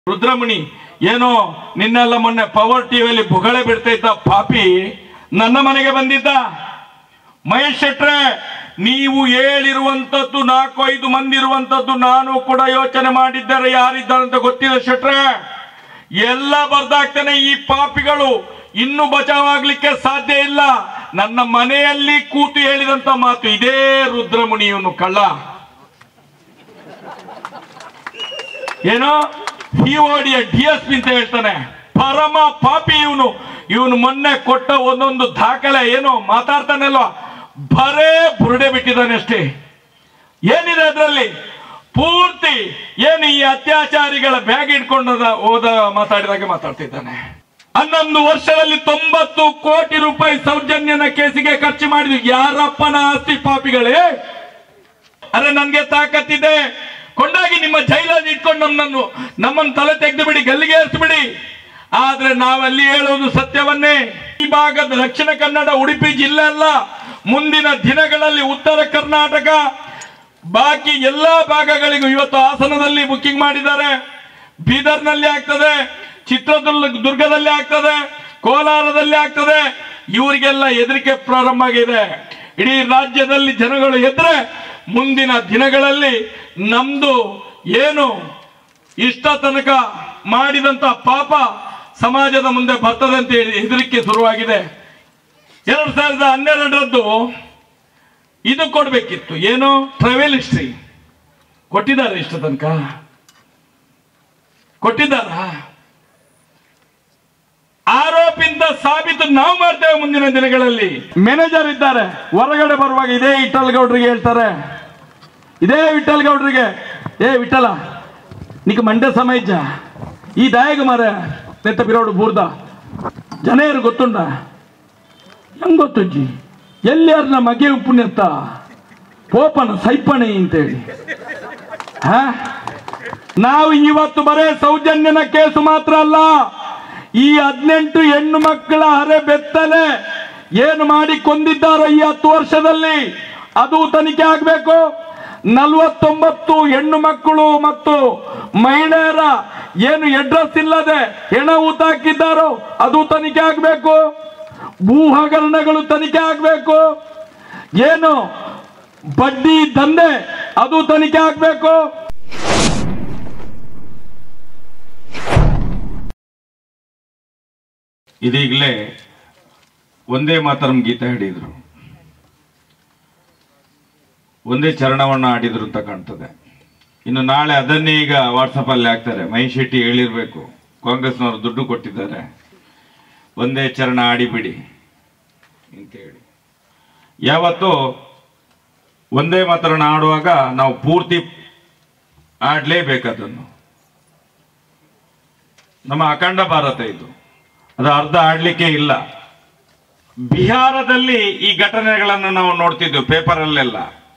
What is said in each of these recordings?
ರುದ್ರಮುನಿ ಏನೋ ನಿನ್ನೆಲ್ಲ ಮೊನ್ನೆ ಪವರ್ ಟಿವಿಯಲ್ಲಿ ಬುಗಳೆ ಬಿಡ್ತಾ ಇದ್ದ ಪಾಪಿ ನನ್ನ ಮನೆಗೆ ಬಂದಿದ್ದ ಮಹೇಶ್ ಶೆಟ್ರೆ ನೀವು ಹೇಳಿರುವಂತದ್ದು ನಾಲ್ಕು ಐದು ಮಂದಿ ಇರುವಂತದ್ದು ನಾನು ಕೂಡ ಯೋಚನೆ ಮಾಡಿದ್ದರೆ ಯಾರಿದ್ದಾರೆ ಅಂತ ಗೊತ್ತಿಲ್ಲ ಶೆಟ್ರೆ ಎಲ್ಲ ಬರ್ದಾಗ್ತಾನೆ ಈ ಪಾಪಿಗಳು ಇನ್ನು ಬಚಾವಾಗ್ಲಿಕ್ಕೆ ಸಾಧ್ಯ ಇಲ್ಲ ನನ್ನ ಮನೆಯಲ್ಲಿ ಕೂತು ಹೇಳಿದಂತ ಮಾತು ಇದೇ ರುದ್ರಮುನಿ ಇವನು ಕಳ್ಳ ಏನೋ ಹಿಒಡಿಯ ಡಿ ಎಸ್ ಪಿ ಅಂತ ಹೇಳ್ತಾನೆ ಪರಮ ಪಾಪಿ ಇವನು ಇವನು ಮೊನ್ನೆ ಕೊಟ್ಟ ಒಂದೊಂದು ದಾಖಲೆ ಏನೋ ಮಾತಾಡ್ತಾನಲ್ವ ಬರೇ ಬುರುಡೆ ಬಿಟ್ಟಿದ್ದಾನೆ ಅಷ್ಟೇ ಏನಿದೆ ಅದರಲ್ಲಿ ಪೂರ್ತಿ ಏನು ಈ ಅತ್ಯಾಚಾರಿಗಳ ಬ್ಯಾಗ್ ಇಟ್ಕೊಂಡದ ಹೋದ ಮಾತಾಡಿದಾಗೆ ಮಾತಾಡ್ತಿದ್ದಾನೆ ಹನ್ನೊಂದು ವರ್ಷದಲ್ಲಿ ತೊಂಬತ್ತು ಕೋಟಿ ರೂಪಾಯಿ ಸೌಜನ್ಯನ ಕೇಸಿಗೆ ಖರ್ಚು ಮಾಡಿದ್ವಿ ಯಾರಪ್ಪನ ಆಸ್ತಿ ಪಾಪಿಗಳೇ ಅರೆ ನನ್ಗೆ ತಾಕತ್ತಿದೆ ಕೊಂಡಾಗಿ ನಿಮ್ಮ ಜೈಲಲ್ಲಿ ಇಟ್ಕೊಂಡು ನಮ್ಮನ್ನು ನಮ್ಮನ್ನು ತಲೆ ತೆಗೆದು ಬಿಡಿ ಗಲ್ಲಿಗೆ ಏರಿಸ್ಬಿಡಿ ಆದ್ರೆ ನಾವಲ್ಲಿ ಹೇಳುವುದು ಸತ್ಯವನ್ನೇ ಈ ಭಾಗದ ದಕ್ಷಿಣ ಕನ್ನಡ ಉಡುಪಿ ಜಿಲ್ಲೆ ಅಲ್ಲ ಮುಂದಿನ ದಿನಗಳಲ್ಲಿ ಉತ್ತರ ಕರ್ನಾಟಕ ಬಾಕಿ ಎಲ್ಲಾ ಭಾಗಗಳಿಗೂ ಇವತ್ತು ಹಾಸನದಲ್ಲಿ ಬುಕ್ಕಿಂಗ್ ಮಾಡಿದ್ದಾರೆ ಬೀದರ್ನಲ್ಲಿ ಆಗ್ತದೆ ಚಿತ್ರದುರ್ಗ ದುರ್ಗದಲ್ಲಿ ಆಗ್ತದೆ ಕೋಲಾರದಲ್ಲಿ ಆಗ್ತದೆ ಇವರಿಗೆಲ್ಲ ಹೆದರಿಕೆ ಪ್ರಾರಂಭ ಆಗಿದೆ ಇಡೀ ರಾಜ್ಯದಲ್ಲಿ ಜನಗಳು ಎದ್ರೆ ಮುಂದಿನ ದಿನಗಳಲ್ಲಿ ನಮ್ದು ಏನು ಇಷ್ಟ ತನಕ ಮಾಡಿದಂತ ಪಾಪ ಸಮಾಜದ ಮುಂದೆ ಬರ್ತದೆ ಅಂತ ಹೇಳಿ ಹೆದರಿಕೆ ಶುರುವಾಗಿದೆ ಎರಡ್ ಸಾವಿರದ ಹನ್ನೆರಡರದ್ದು ಇದು ಕೊಡ್ಬೇಕಿತ್ತು ಏನು ಟ್ರಾವೆಲ್ ಹಿಸ್ಟ್ರಿ ಕೊಟ್ಟಿದ್ದಾರೆ ಇಷ್ಟ ತನಕ ಕೊಟ್ಟಿದ್ದಾರಾ ಆರೋಪಿಂದ ಸಾಬೀತು ನಾವು ಮಾಡ್ತೇವೆ ಮುಂದಿನ ದಿನಗಳಲ್ಲಿ ಮ್ಯಾನೇಜರ್ ಇದ್ದಾರೆ ಹೊರಗಡೆ ಬರುವಾಗ ಇದೇ ವಿಠಲ್ ಗೌಡ್ರಿಗೆ ಹೇಳ್ತಾರೆ ಇದೇ ವಿಠಲ್ ಗೌಡ್ರಿಗೆ ಏ ವಿಠಲ నీకు మండే సమయజ్జ ఈ దాయగ మర నెత్త పిరోడు బూర్ద ಜನೇರು ಗೊತ್ತುಂಡ ಹೆಂಗ್ ಗೊತ್ತಜ್ಜಿ ಎಲ್ಲಿಯಾರ ಮಗೆ ಪುಣ್ಯತ್ತ ಪೋಪನ ಸೈಪಣೆ ಅಂತೇಳಿ ಹಾ ನಾವು ಇವತ್ತು ಬರೇ ಸೌಜನ್ಯನ ಕೇಸು ಮಾತ್ರ ಅಲ್ಲ ಈ ಹದಿನೆಂಟು ಹೆಣ್ಣು ಮಕ್ಕಳ ಹರೆ ಬೆತ್ತಲೆ ಏನು ಮಾಡಿ ಕೊಂದಿದ್ದಾರೋ ಈ ಹತ್ತು ವರ್ಷದಲ್ಲಿ ಅದು ತನಿಖೆ ಆಗಬೇಕು ನಲವತ್ತೊಂಬತ್ತು ಹೆಣ್ಣು ಮಕ್ಕಳು ಮತ್ತು ಮಹಿಳೆಯರ ಏನು ಅಡ್ರೆಸ್ ಇಲ್ಲದೆ ಹೆಣ ಊತ ಹಾಕಿದ್ದಾರೋ ಅದು ತನಿಖೆ ಆಗಬೇಕು ಭೂ ಹಗರಣಗಳು ತನಿಖೆ ಆಗಬೇಕು ಏನು ಬಡ್ಡಿ ದಂಧೆ ಅದು ತನಿಖೆ ಆಗಬೇಕು ಇದೀಗಲೇ ಒಂದೇ ಮಾತರಂ ಗೀತೆ ಹಾಡಿದ್ರು ಒಂದೇ ಚರಣವನ್ನ ಆಡಿದ್ರು ಅಂತ ಕಾಣ್ತದೆ ಇನ್ನು ನಾಳೆ ಅದನ್ನೇ ಈಗ ವಾಟ್ಸಪ್ ಅಲ್ಲಿ ಹಾಕ್ತಾರೆ ಮಹೇಶ್ ಶೆಟ್ಟಿ ಹೇಳಿರ್ಬೇಕು ಕಾಂಗ್ರೆಸ್ನವರು ದುಡ್ಡು ಕೊಟ್ಟಿದ್ದಾರೆ ಒಂದೇ ಚರಣ ಆಡಿಬಿಡಿ ಅಂತ ಹೇಳಿ ಯಾವತ್ತು ಒಂದೇ ಮಾತರಣ ಆಡುವಾಗ ನಾವು ಪೂರ್ತಿ ಆಡ್ಲೇಬೇಕು ಅದನ್ನು ನಮ್ಮ ಅಖಂಡ ಭಾರತ ಇದು ಅದು ಅರ್ಧ ಆಡ್ಲಿಕ್ಕೆ ಇಲ್ಲ ಬಿಹಾರದಲ್ಲಿ ಈ ಘಟನೆಗಳನ್ನು ನಾವು ನೋಡ್ತಿದ್ವಿ ಪೇಪರಲ್ಲೆಲ್ಲ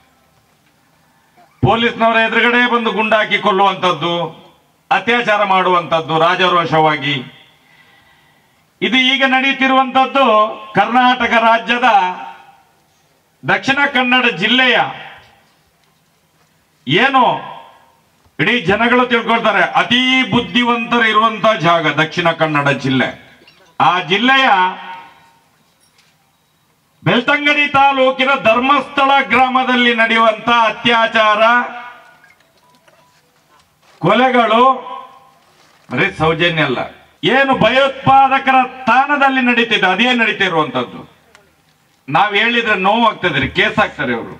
ಪೊಲೀಸ್ನವರ ಎದುರುಗಡೆ ಬಂದು ಗುಂಡಾಕಿ ಕೊಲ್ಲುವಂಥದ್ದು ಅತ್ಯಾಚಾರ ಮಾಡುವಂಥದ್ದು ರಾಜರೋಷವಾಗಿ ಇದು ಈಗ ನಡೀತಿರುವಂಥದ್ದು ಕರ್ನಾಟಕ ರಾಜ್ಯದ ದಕ್ಷಿಣ ಕನ್ನಡ ಜಿಲ್ಲೆಯ ಏನು ಇಡೀ ಜನಗಳು ತಿಳ್ಕೊಳ್ತಾರೆ ಅತಿ ಬುದ್ಧಿವಂತರು ಇರುವಂತ ಜಾಗ ದಕ್ಷಿಣ ಕನ್ನಡ ಜಿಲ್ಲೆ ಆ ಜಿಲ್ಲೆಯ ಬೆಳ್ತಂಗಡಿ ತಾಲೂಕಿನ ಧರ್ಮಸ್ಥಳ ಗ್ರಾಮದಲ್ಲಿ ನಡೆಯುವಂತ ಅತ್ಯಾಚಾರ ಕೊಲೆಗಳು ಬರೀ ಸೌಜನ್ಯ ಅಲ್ಲ ಏನು ಭಯೋತ್ಪಾದಕರ ತಾಣದಲ್ಲಿ ನಡೀತಿದೆ ಅದೇ ನಡೀತಿರುವಂತದ್ದು ನಾವ್ ಹೇಳಿದ್ರೆ ನೋವಾಗ್ತದೆ ಕೇಸ್ ಹಾಕ್ತಾರೆ ಅವರು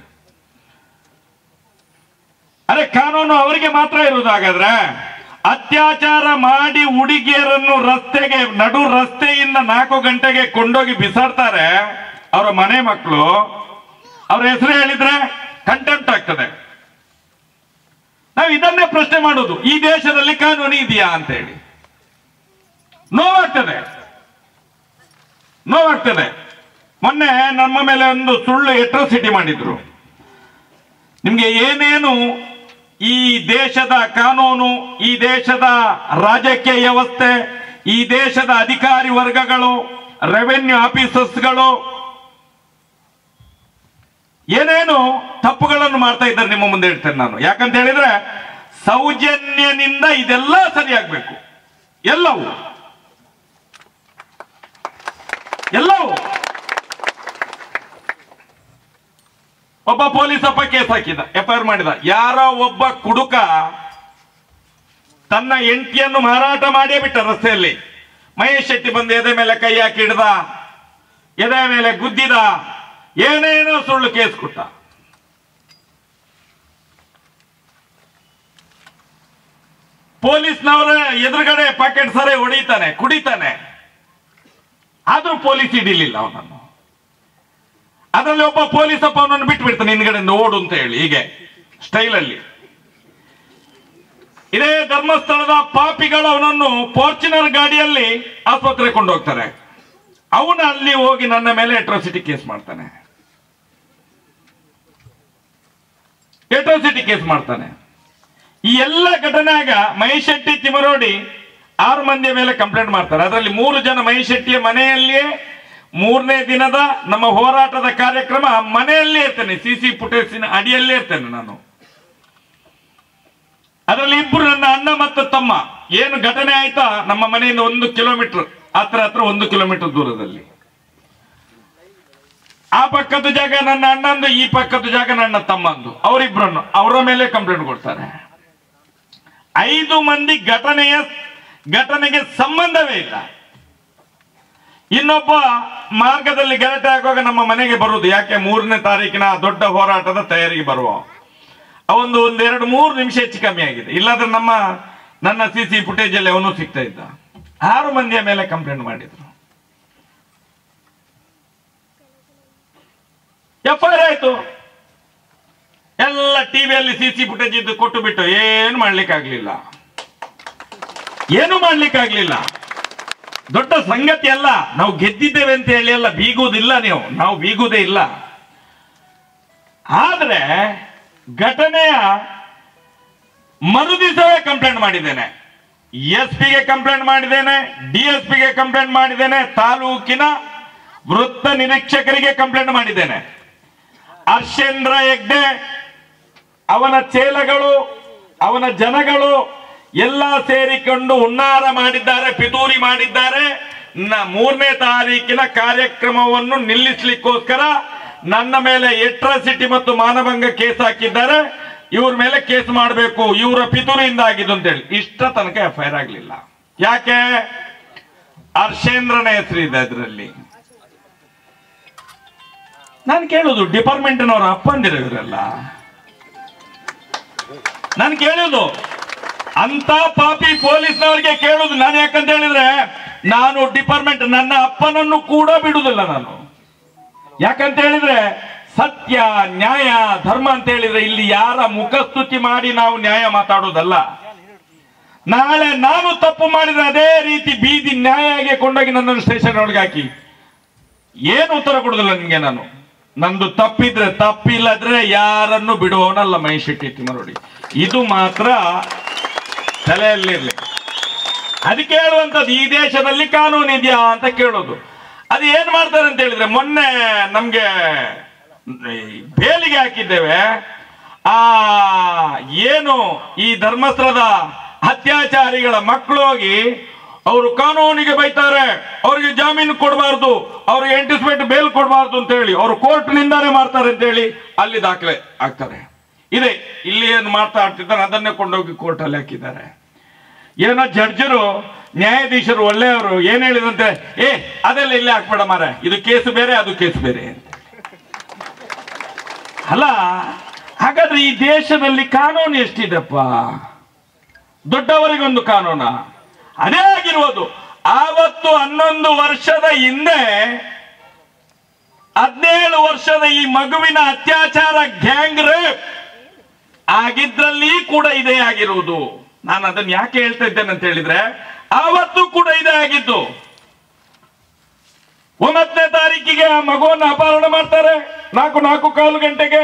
ಅರೆ ಕಾನೂನು ಅವರಿಗೆ ಮಾತ್ರ ಇರುವುದು ಹಾಗಾದ್ರೆ ಅತ್ಯಾಚಾರ ಮಾಡಿ ಹುಡುಗಿಯರನ್ನು ರಸ್ತೆಗೆ ನಡು ರಸ್ತೆಯಿಂದ ನಾಲ್ಕು ಗಂಟೆಗೆ ಕೊಂಡೋಗಿ ಬಿಸಾಡ್ತಾರೆ ಅವರ ಮನೆ ಮಕ್ಕಳು ಅವ್ರ ಹೆಸರು ಹೇಳಿದ್ರೆ ಕಂಟೆಂಪ್ಟ್ ಆಗ್ತದೆ ನಾವು ಇದನ್ನೇ ಪ್ರಶ್ನೆ ಮಾಡೋದು ಈ ದೇಶದಲ್ಲಿ ಕಾನೂನು ಇದೆಯಾ ಅಂತ ಹೇಳಿ ನೋವಾಗ್ತದೆ ನೋವಾಗ್ತದೆ ಮೊನ್ನೆ ನಮ್ಮ ಮೇಲೆ ಒಂದು ಸುಳ್ಳು ಎಟ್ರೋಸಿಟಿ ಮಾಡಿದ್ರು ನಿಮ್ಗೆ ಏನೇನು ಈ ದೇಶದ ಕಾನೂನು ಈ ದೇಶದ ರಾಜಕೀಯ ವ್ಯವಸ್ಥೆ ಈ ದೇಶದ ಅಧಿಕಾರಿ ವರ್ಗಗಳು ರೆವೆನ್ಯೂ ಆಫೀಸರ್ಸ್ಗಳು ಏನೇನು ತಪ್ಪುಗಳನ್ನು ಮಾಡ್ತಾ ಇದ್ದಾರೆ ನಿಮ್ಮ ಮುಂದೆ ಹೇಳ್ತೇನೆ ನಾನು ಯಾಕಂತ ಹೇಳಿದ್ರೆ ಸೌಜನ್ಯನಿಂದ ಇದೆಲ್ಲ ಸರಿಯಾಗಬೇಕು ಎಲ್ಲವೂ ಎಲ್ಲವೂ ಒಬ್ಬ ಪೊಲೀಸ್ ಅಪ್ಪ ಕೇಸ್ ಹಾಕಿದ ಎಫ್ಐಆರ್ ಮಾಡಿದ ಯಾರೋ ಒಬ್ಬ ಕುಡುಕ ತನ್ನ ಹೆಂಡತಿಯನ್ನು ಮಾರಾಟ ಮಾಡೇ ಬಿಟ್ಟ ರಸ್ತೆಯಲ್ಲಿ ಮಹೇಶ್ ಶೆಟ್ಟಿ ಬಂದು ಎದೆ ಮೇಲೆ ಕೈ ಹಾಕಿ ಹಿಡ್ದ ಎದೆ ಮೇಲೆ ಗುದ್ದಿದ ಏನೇನೋ ಸುಳ್ಳು ಕೇಸ್ ಕೊಟ್ಟ ಪೊಲೀಸ್ನವರ ಎದುರುಗಡೆ ಪಾಕೆಟ್ ಸರಿ ಹೊಡಿತಾನೆ ಕುಡಿತಾನೆ ಆದ್ರೂ ಪೊಲೀಸ್ ಹಿಡಿಲಿಲ್ಲ ಅವನನ್ನು ಅದರಲ್ಲಿ ಒಬ್ಬ ಪೊಲೀಸ್ ಅಪ್ಪ ಅವನನ್ನು ಬಿಟ್ಟು ಬಿಡ್ತಾನೆ ಹಿಂದ್ಗಡೆಯಿಂದ ಓಡು ಅಂತ ಹೇಳಿ ಹೀಗೆ ಸ್ಟೈಲಲ್ಲಿ ಇದೇ ಧರ್ಮಸ್ಥಳದ ಪಾಪಿಗಳು ಅವನನ್ನು ಫಾರ್ಚುನರ್ ಗಾಡಿಯಲ್ಲಿ ಆಸ್ಪತ್ರೆ ಕೊಂಡೋಗ್ತಾರೆ ಅವನ ಅಲ್ಲಿ ಹೋಗಿ ನನ್ನ ಮೇಲೆ ಅಟ್ರಾಸಿಟಿ ಕೇಸ್ ಮಾಡ್ತಾನೆ ಅಟ್ರಾಸಿಟಿ ಕೇಸ್ ಮಾಡ್ತಾನೆ ಈ ಎಲ್ಲ ಘಟನೆಯಾಗ ಮಹೇಶ್ ಶೆಟ್ಟಿ ತಿಮರೋಡಿ ಆರು ಮಂದಿಯ ಮೇಲೆ ಕಂಪ್ಲೇಂಟ್ ಮಾಡ್ತಾರೆ ಅದರಲ್ಲಿ ಮೂರು ಜನ ಮಹೇಶ್ ಶೆಟ್ಟಿಯ ಮನೆಯಲ್ಲಿಯೇ ಮೂರನೇ ದಿನದ ನಮ್ಮ ಹೋರಾಟದ ಕಾರ್ಯಕ್ರಮ ಮನೆಯಲ್ಲೇ ಇರ್ತೇನೆ ಸಿ ಸಿ ಫುಟೇಜಿನ ಅಡಿಯಲ್ಲೇ ಇರ್ತೇನೆ ನಾನು ಅದರಲ್ಲಿ ಇಬ್ಬರು ನನ್ನ ಅಣ್ಣ ಮತ್ತು ತಮ್ಮ ಏನು ಘಟನೆ ಆಯ್ತಾ ನಮ್ಮ ಮನೆಯಿಂದ ಒಂದು ಕಿಲೋಮೀಟರ್ ಹತ್ರ ಹತ್ರ ಒಂದು ಕಿಲೋಮೀಟರ್ ದೂರದಲ್ಲಿ ಆ ಪಕ್ಕದ ಜಾಗ ನನ್ನ ಅಣ್ಣಂದು ಈ ಪಕ್ಕದ ಜಾಗ ನನ್ನ ತಮ್ಮಂದು ಅವರಿಬ್ಬರನ್ನು ಅವರ ಮೇಲೆ ಕಂಪ್ಲೇಂಟ್ ಕೊಡ್ತಾರೆ ಐದು ಮಂದಿ ಘಟನೆಯ ಘಟನೆಗೆ ಸಂಬಂಧವೇ ಇಲ್ಲ ಇನ್ನೊಬ್ಬ ಮಾರ್ಗದಲ್ಲಿ ಗಲಾಟೆ ಆಗುವಾಗ ನಮ್ಮ ಮನೆಗೆ ಬರುವುದು ಯಾಕೆ ಮೂರನೇ ತಾರೀಕಿನ ದೊಡ್ಡ ಹೋರಾಟದ ತಯಾರಿಗೆ ಬರುವ ಅವೊಂದು ಒಂದೆರಡು ಮೂರು ನಿಮಿಷ ಹೆಚ್ಚು ಕಮ್ಮಿ ಆಗಿದೆ ಇಲ್ಲಾಂದ್ರೆ ನಮ್ಮ ನನ್ನ ಸಿ ಸಿ ಫುಟೇಜ್ ಅಲ್ಲಿ ಅವನು ಸಿಗ್ತಾ ಇದ್ದ ಆರು ಮಂದಿಯ ಮೇಲೆ ಕಂಪ್ಲೇಂಟ್ ಮಾಡಿದ್ರು ಎಫ್ ಐ ಆರ್ ಆಯ್ತು ಎಲ್ಲ ಟಿವಿಯಲ್ಲಿ ಸಿ ಸಿ ಫುಟೇಜ್ ಇದ್ದು ಕೊಟ್ಟು ಬಿಟ್ಟು ಏನು ಮಾಡ್ಲಿಕ್ಕಾಗ್ಲಿಲ್ಲ ಏನು ಮಾಡ್ಲಿಕ್ಕಾಗ್ಲಿಲ್ಲ ದೊಡ್ಡ ಸಂಗತಿ ಅಲ್ಲ ನಾವು ಗೆದ್ದಿದ್ದೇವೆ ಅಂತ ಹೇಳಿ ಅಲ್ಲ ಬೀಗುವುದಿಲ್ಲ ನೀವು ನಾವು ಬೀಗುವುದೇ ಇಲ್ಲ ಆದ್ರೆ ಘಟನೆಯ ಮರುದಿವಸವೇ ಕಂಪ್ಲೇಂಟ್ ಮಾಡಿದ್ದೇನೆ ಎಸ್ ಪಿಗೆ ಕಂಪ್ಲೇಂಟ್ ಮಾಡಿದ್ದೇನೆ ಡಿ ಎಸ್ ಪಿಗೆ ಕಂಪ್ಲೇಂಟ್ ಮಾಡಿದ್ದೇನೆ ತಾಲೂಕಿನ ವೃತ್ತ ನಿರೀಕ್ಷಕರಿಗೆ ಕಂಪ್ಲೇಂಟ್ ಮಾಡಿದ್ದೇನೆ ಹರ್ಷೇಂದ್ರ ಹೆಗ್ಡೆ ಅವನ ಚೇಲಗಳು ಅವನ ಜನಗಳು ಎಲ್ಲ ಸೇರಿಕೊಂಡು ಹುನ್ನಾರ ಮಾಡಿದ್ದಾರೆ ಪಿತೂರಿ ಮಾಡಿದ್ದಾರೆ ನ- ಮೂರನೇ ತಾರೀಕಿನ ಕಾರ್ಯಕ್ರಮವನ್ನು ನಿಲ್ಲಿಸ್ಲಿಕ್ಕೋಸ್ಕರ ನನ್ನ ಮೇಲೆ ಎಟ್ರಾಸಿಟಿ ಮತ್ತು ಮಾನಭಂಗ ಕೇಸ್ ಹಾಕಿದ್ದಾರೆ ಇವ್ರ ಮೇಲೆ ಕೇಸ್ ಮಾಡಬೇಕು ಇವರ ಪಿತೂರಿಯಿಂದ ಆಗಿದ್ದು ಅಂತೇಳಿ ಇಷ್ಟ ತನಕ ಎಫ್ ಐ ಆರ್ ಆಗ್ಲಿಲ್ಲ ಯಾಕೆ ಹರ್ಷೇಂದ್ರನ ಹೆಸರಿದೆ ಅದರಲ್ಲಿ ನಾನು ಕೇಳುದು ಡಿಪಾರ್ಟ್ಮೆಂಟ್ನವರ ಅಪ್ಪಂದಿರ ಇವರೆಲ್ಲ ನಾನು ಕೇಳುದು ಅಂತ ಪಾಪಿ ಪೊಲೀಸ್ನವರಿಗೆ ಕೇಳುದು ನಾನು ಯಾಕಂತ ಹೇಳಿದ್ರೆ ನಾನು ಡಿಪಾರ್ಟ್ಮೆಂಟ್ ನನ್ನ ಅಪ್ಪನನ್ನು ಕೂಡ ಬಿಡುವುದಿಲ್ಲ ನಾನು ಯಾಕಂತ ಹೇಳಿದ್ರೆ ಸತ್ಯ ನ್ಯಾಯ ಧರ್ಮ ಅಂತ ಹೇಳಿದ್ರೆ ಇಲ್ಲಿ ಯಾರ ಮುಖಸ್ತುತಿ ಮಾಡಿ ನಾವು ನ್ಯಾಯ ಮಾತಾಡೋದಲ್ಲ ನಾಳೆ ನಾನು ತಪ್ಪು ಮಾಡಿದ್ರೆ ಅದೇ ರೀತಿ ಬೀದಿ ನ್ಯಾಯಗೆ ಕೊಂಡೋಗಿ ನನ್ನನ್ನು ಸ್ಟೇಷನ್ ಒಳಗೆ ಹಾಕಿ ಏನು ಉತ್ತರ ಕೊಡುದಿಲ್ಲ ನಿಮ್ಗೆ ನಾನು ನಂದು ತಪ್ಪಿದ್ರೆ ತಪ್ಪಿಲ್ಲದ್ರೆ ಯಾರನ್ನು ಬಿಡುವವನಲ್ಲ ಮಹೇಶ್ ಶೆಟ್ಟಿ ತಿಮ್ಮರೋಡಿ ಇದು ಮಾತ್ರ ತಲೆಯಲ್ಲಿರ್ಲಿ ಅದಕ್ಕೆ ಹೇಳುವಂಥದ್ದು ಈ ದೇಶದಲ್ಲಿ ಕಾನೂನು ಇದೆಯಾ ಅಂತ ಕೇಳೋದು ಅದು ಏನ್ ಮಾಡ್ತಾರೆ ಅಂತ ಹೇಳಿದ್ರೆ ಮೊನ್ನೆ ನಮ್ಗೆ ಈ ಬೇಲಿಗೆ ಹಾಕಿದ್ದೇವೆ ಆ ಏನು ಈ ಧರ್ಮಸ್ಥಳದ ಅತ್ಯಾಚಾರಿಗಳ ಮಕ್ಕಳು ಹೋಗಿ ಅವರು ಕಾನೂನಿಗೆ ಬೈತಾರೆ ಅವ್ರಿಗೆ ಜಾಮೀನು ಕೊಡಬಾರ್ದು ಅವ್ರಿಗೆ ಎಂಟಿಸ್ಮೆಂಟ್ ಬೇಲ್ ಕೊಡಬಾರ್ದು ಅಂತ ಹೇಳಿ ಅವರು ಕೋರ್ಟ್ ನಿಂದಾನೆ ಮಾಡ್ತಾರೆ ಅಂತ ಹೇಳಿ ಅಲ್ಲಿ ದಾಖಲೆ ಆಗ್ತಾರೆ ಇದೆ ಇಲ್ಲಿ ಏನು ಮಾತಾಡ್ತಿದ್ದಾರೆ ಅದನ್ನೇ ಕೊಂಡೋಗಿ ಕೋರ್ಟ್ ಅಲ್ಲಿ ಹಾಕಿದ್ದಾರೆ ಏನೋ ಜಡ್ಜರು ನ್ಯಾಯಾಧೀಶರು ಒಳ್ಳೆಯವರು ಏನ್ ಹೇಳಿದಂತೆ ಏ ಅದೆಲ್ಲ ಇಲ್ಲೇ ಹಾಕ್ಬೇಡ ಮಾರ ಇದು ಕೇಸ್ ಬೇರೆ ಅದು ಕೇಸ್ ಬೇರೆ ಅಂತ ಅಲ್ಲ ಹಾಗಾದ್ರೆ ಈ ದೇಶದಲ್ಲಿ ಕಾನೂನು ಎಷ್ಟಿದೆಪ್ಪ ದೊಡ್ಡವರಿಗೊಂದು ಕಾನೂನ ಅದೇ ಆಗಿರುವುದು ಆವತ್ತು ಹನ್ನೊಂದು ವರ್ಷದ ಹಿಂದೆ ಹದಿನೇಳು ವರ್ಷದ ಈ ಮಗುವಿನ ಅತ್ಯಾಚಾರ ಗ್ಯಾಂಗ್ ರೇಪ್ ಆಗಿದ್ರಲ್ಲಿ ಕೂಡ ಇದೇ ಆಗಿರುವುದು ನಾನು ಅದನ್ನ ಯಾಕೆ ಹೇಳ್ತಾ ಇದ್ದೇನೆ ಅಂತ ಹೇಳಿದ್ರೆ ಆವತ್ತು ಕೂಡ ಇದೇ ಆಗಿದ್ದು ಒಂಬತ್ತನೇ ತಾರೀಕಿಗೆ ಆ ಮಗುವನ್ನು ಅಪಹರಣ ಮಾಡ್ತಾರೆ ನಾಲ್ಕು ನಾಲ್ಕು ಕಾಲು ಗಂಟೆಗೆ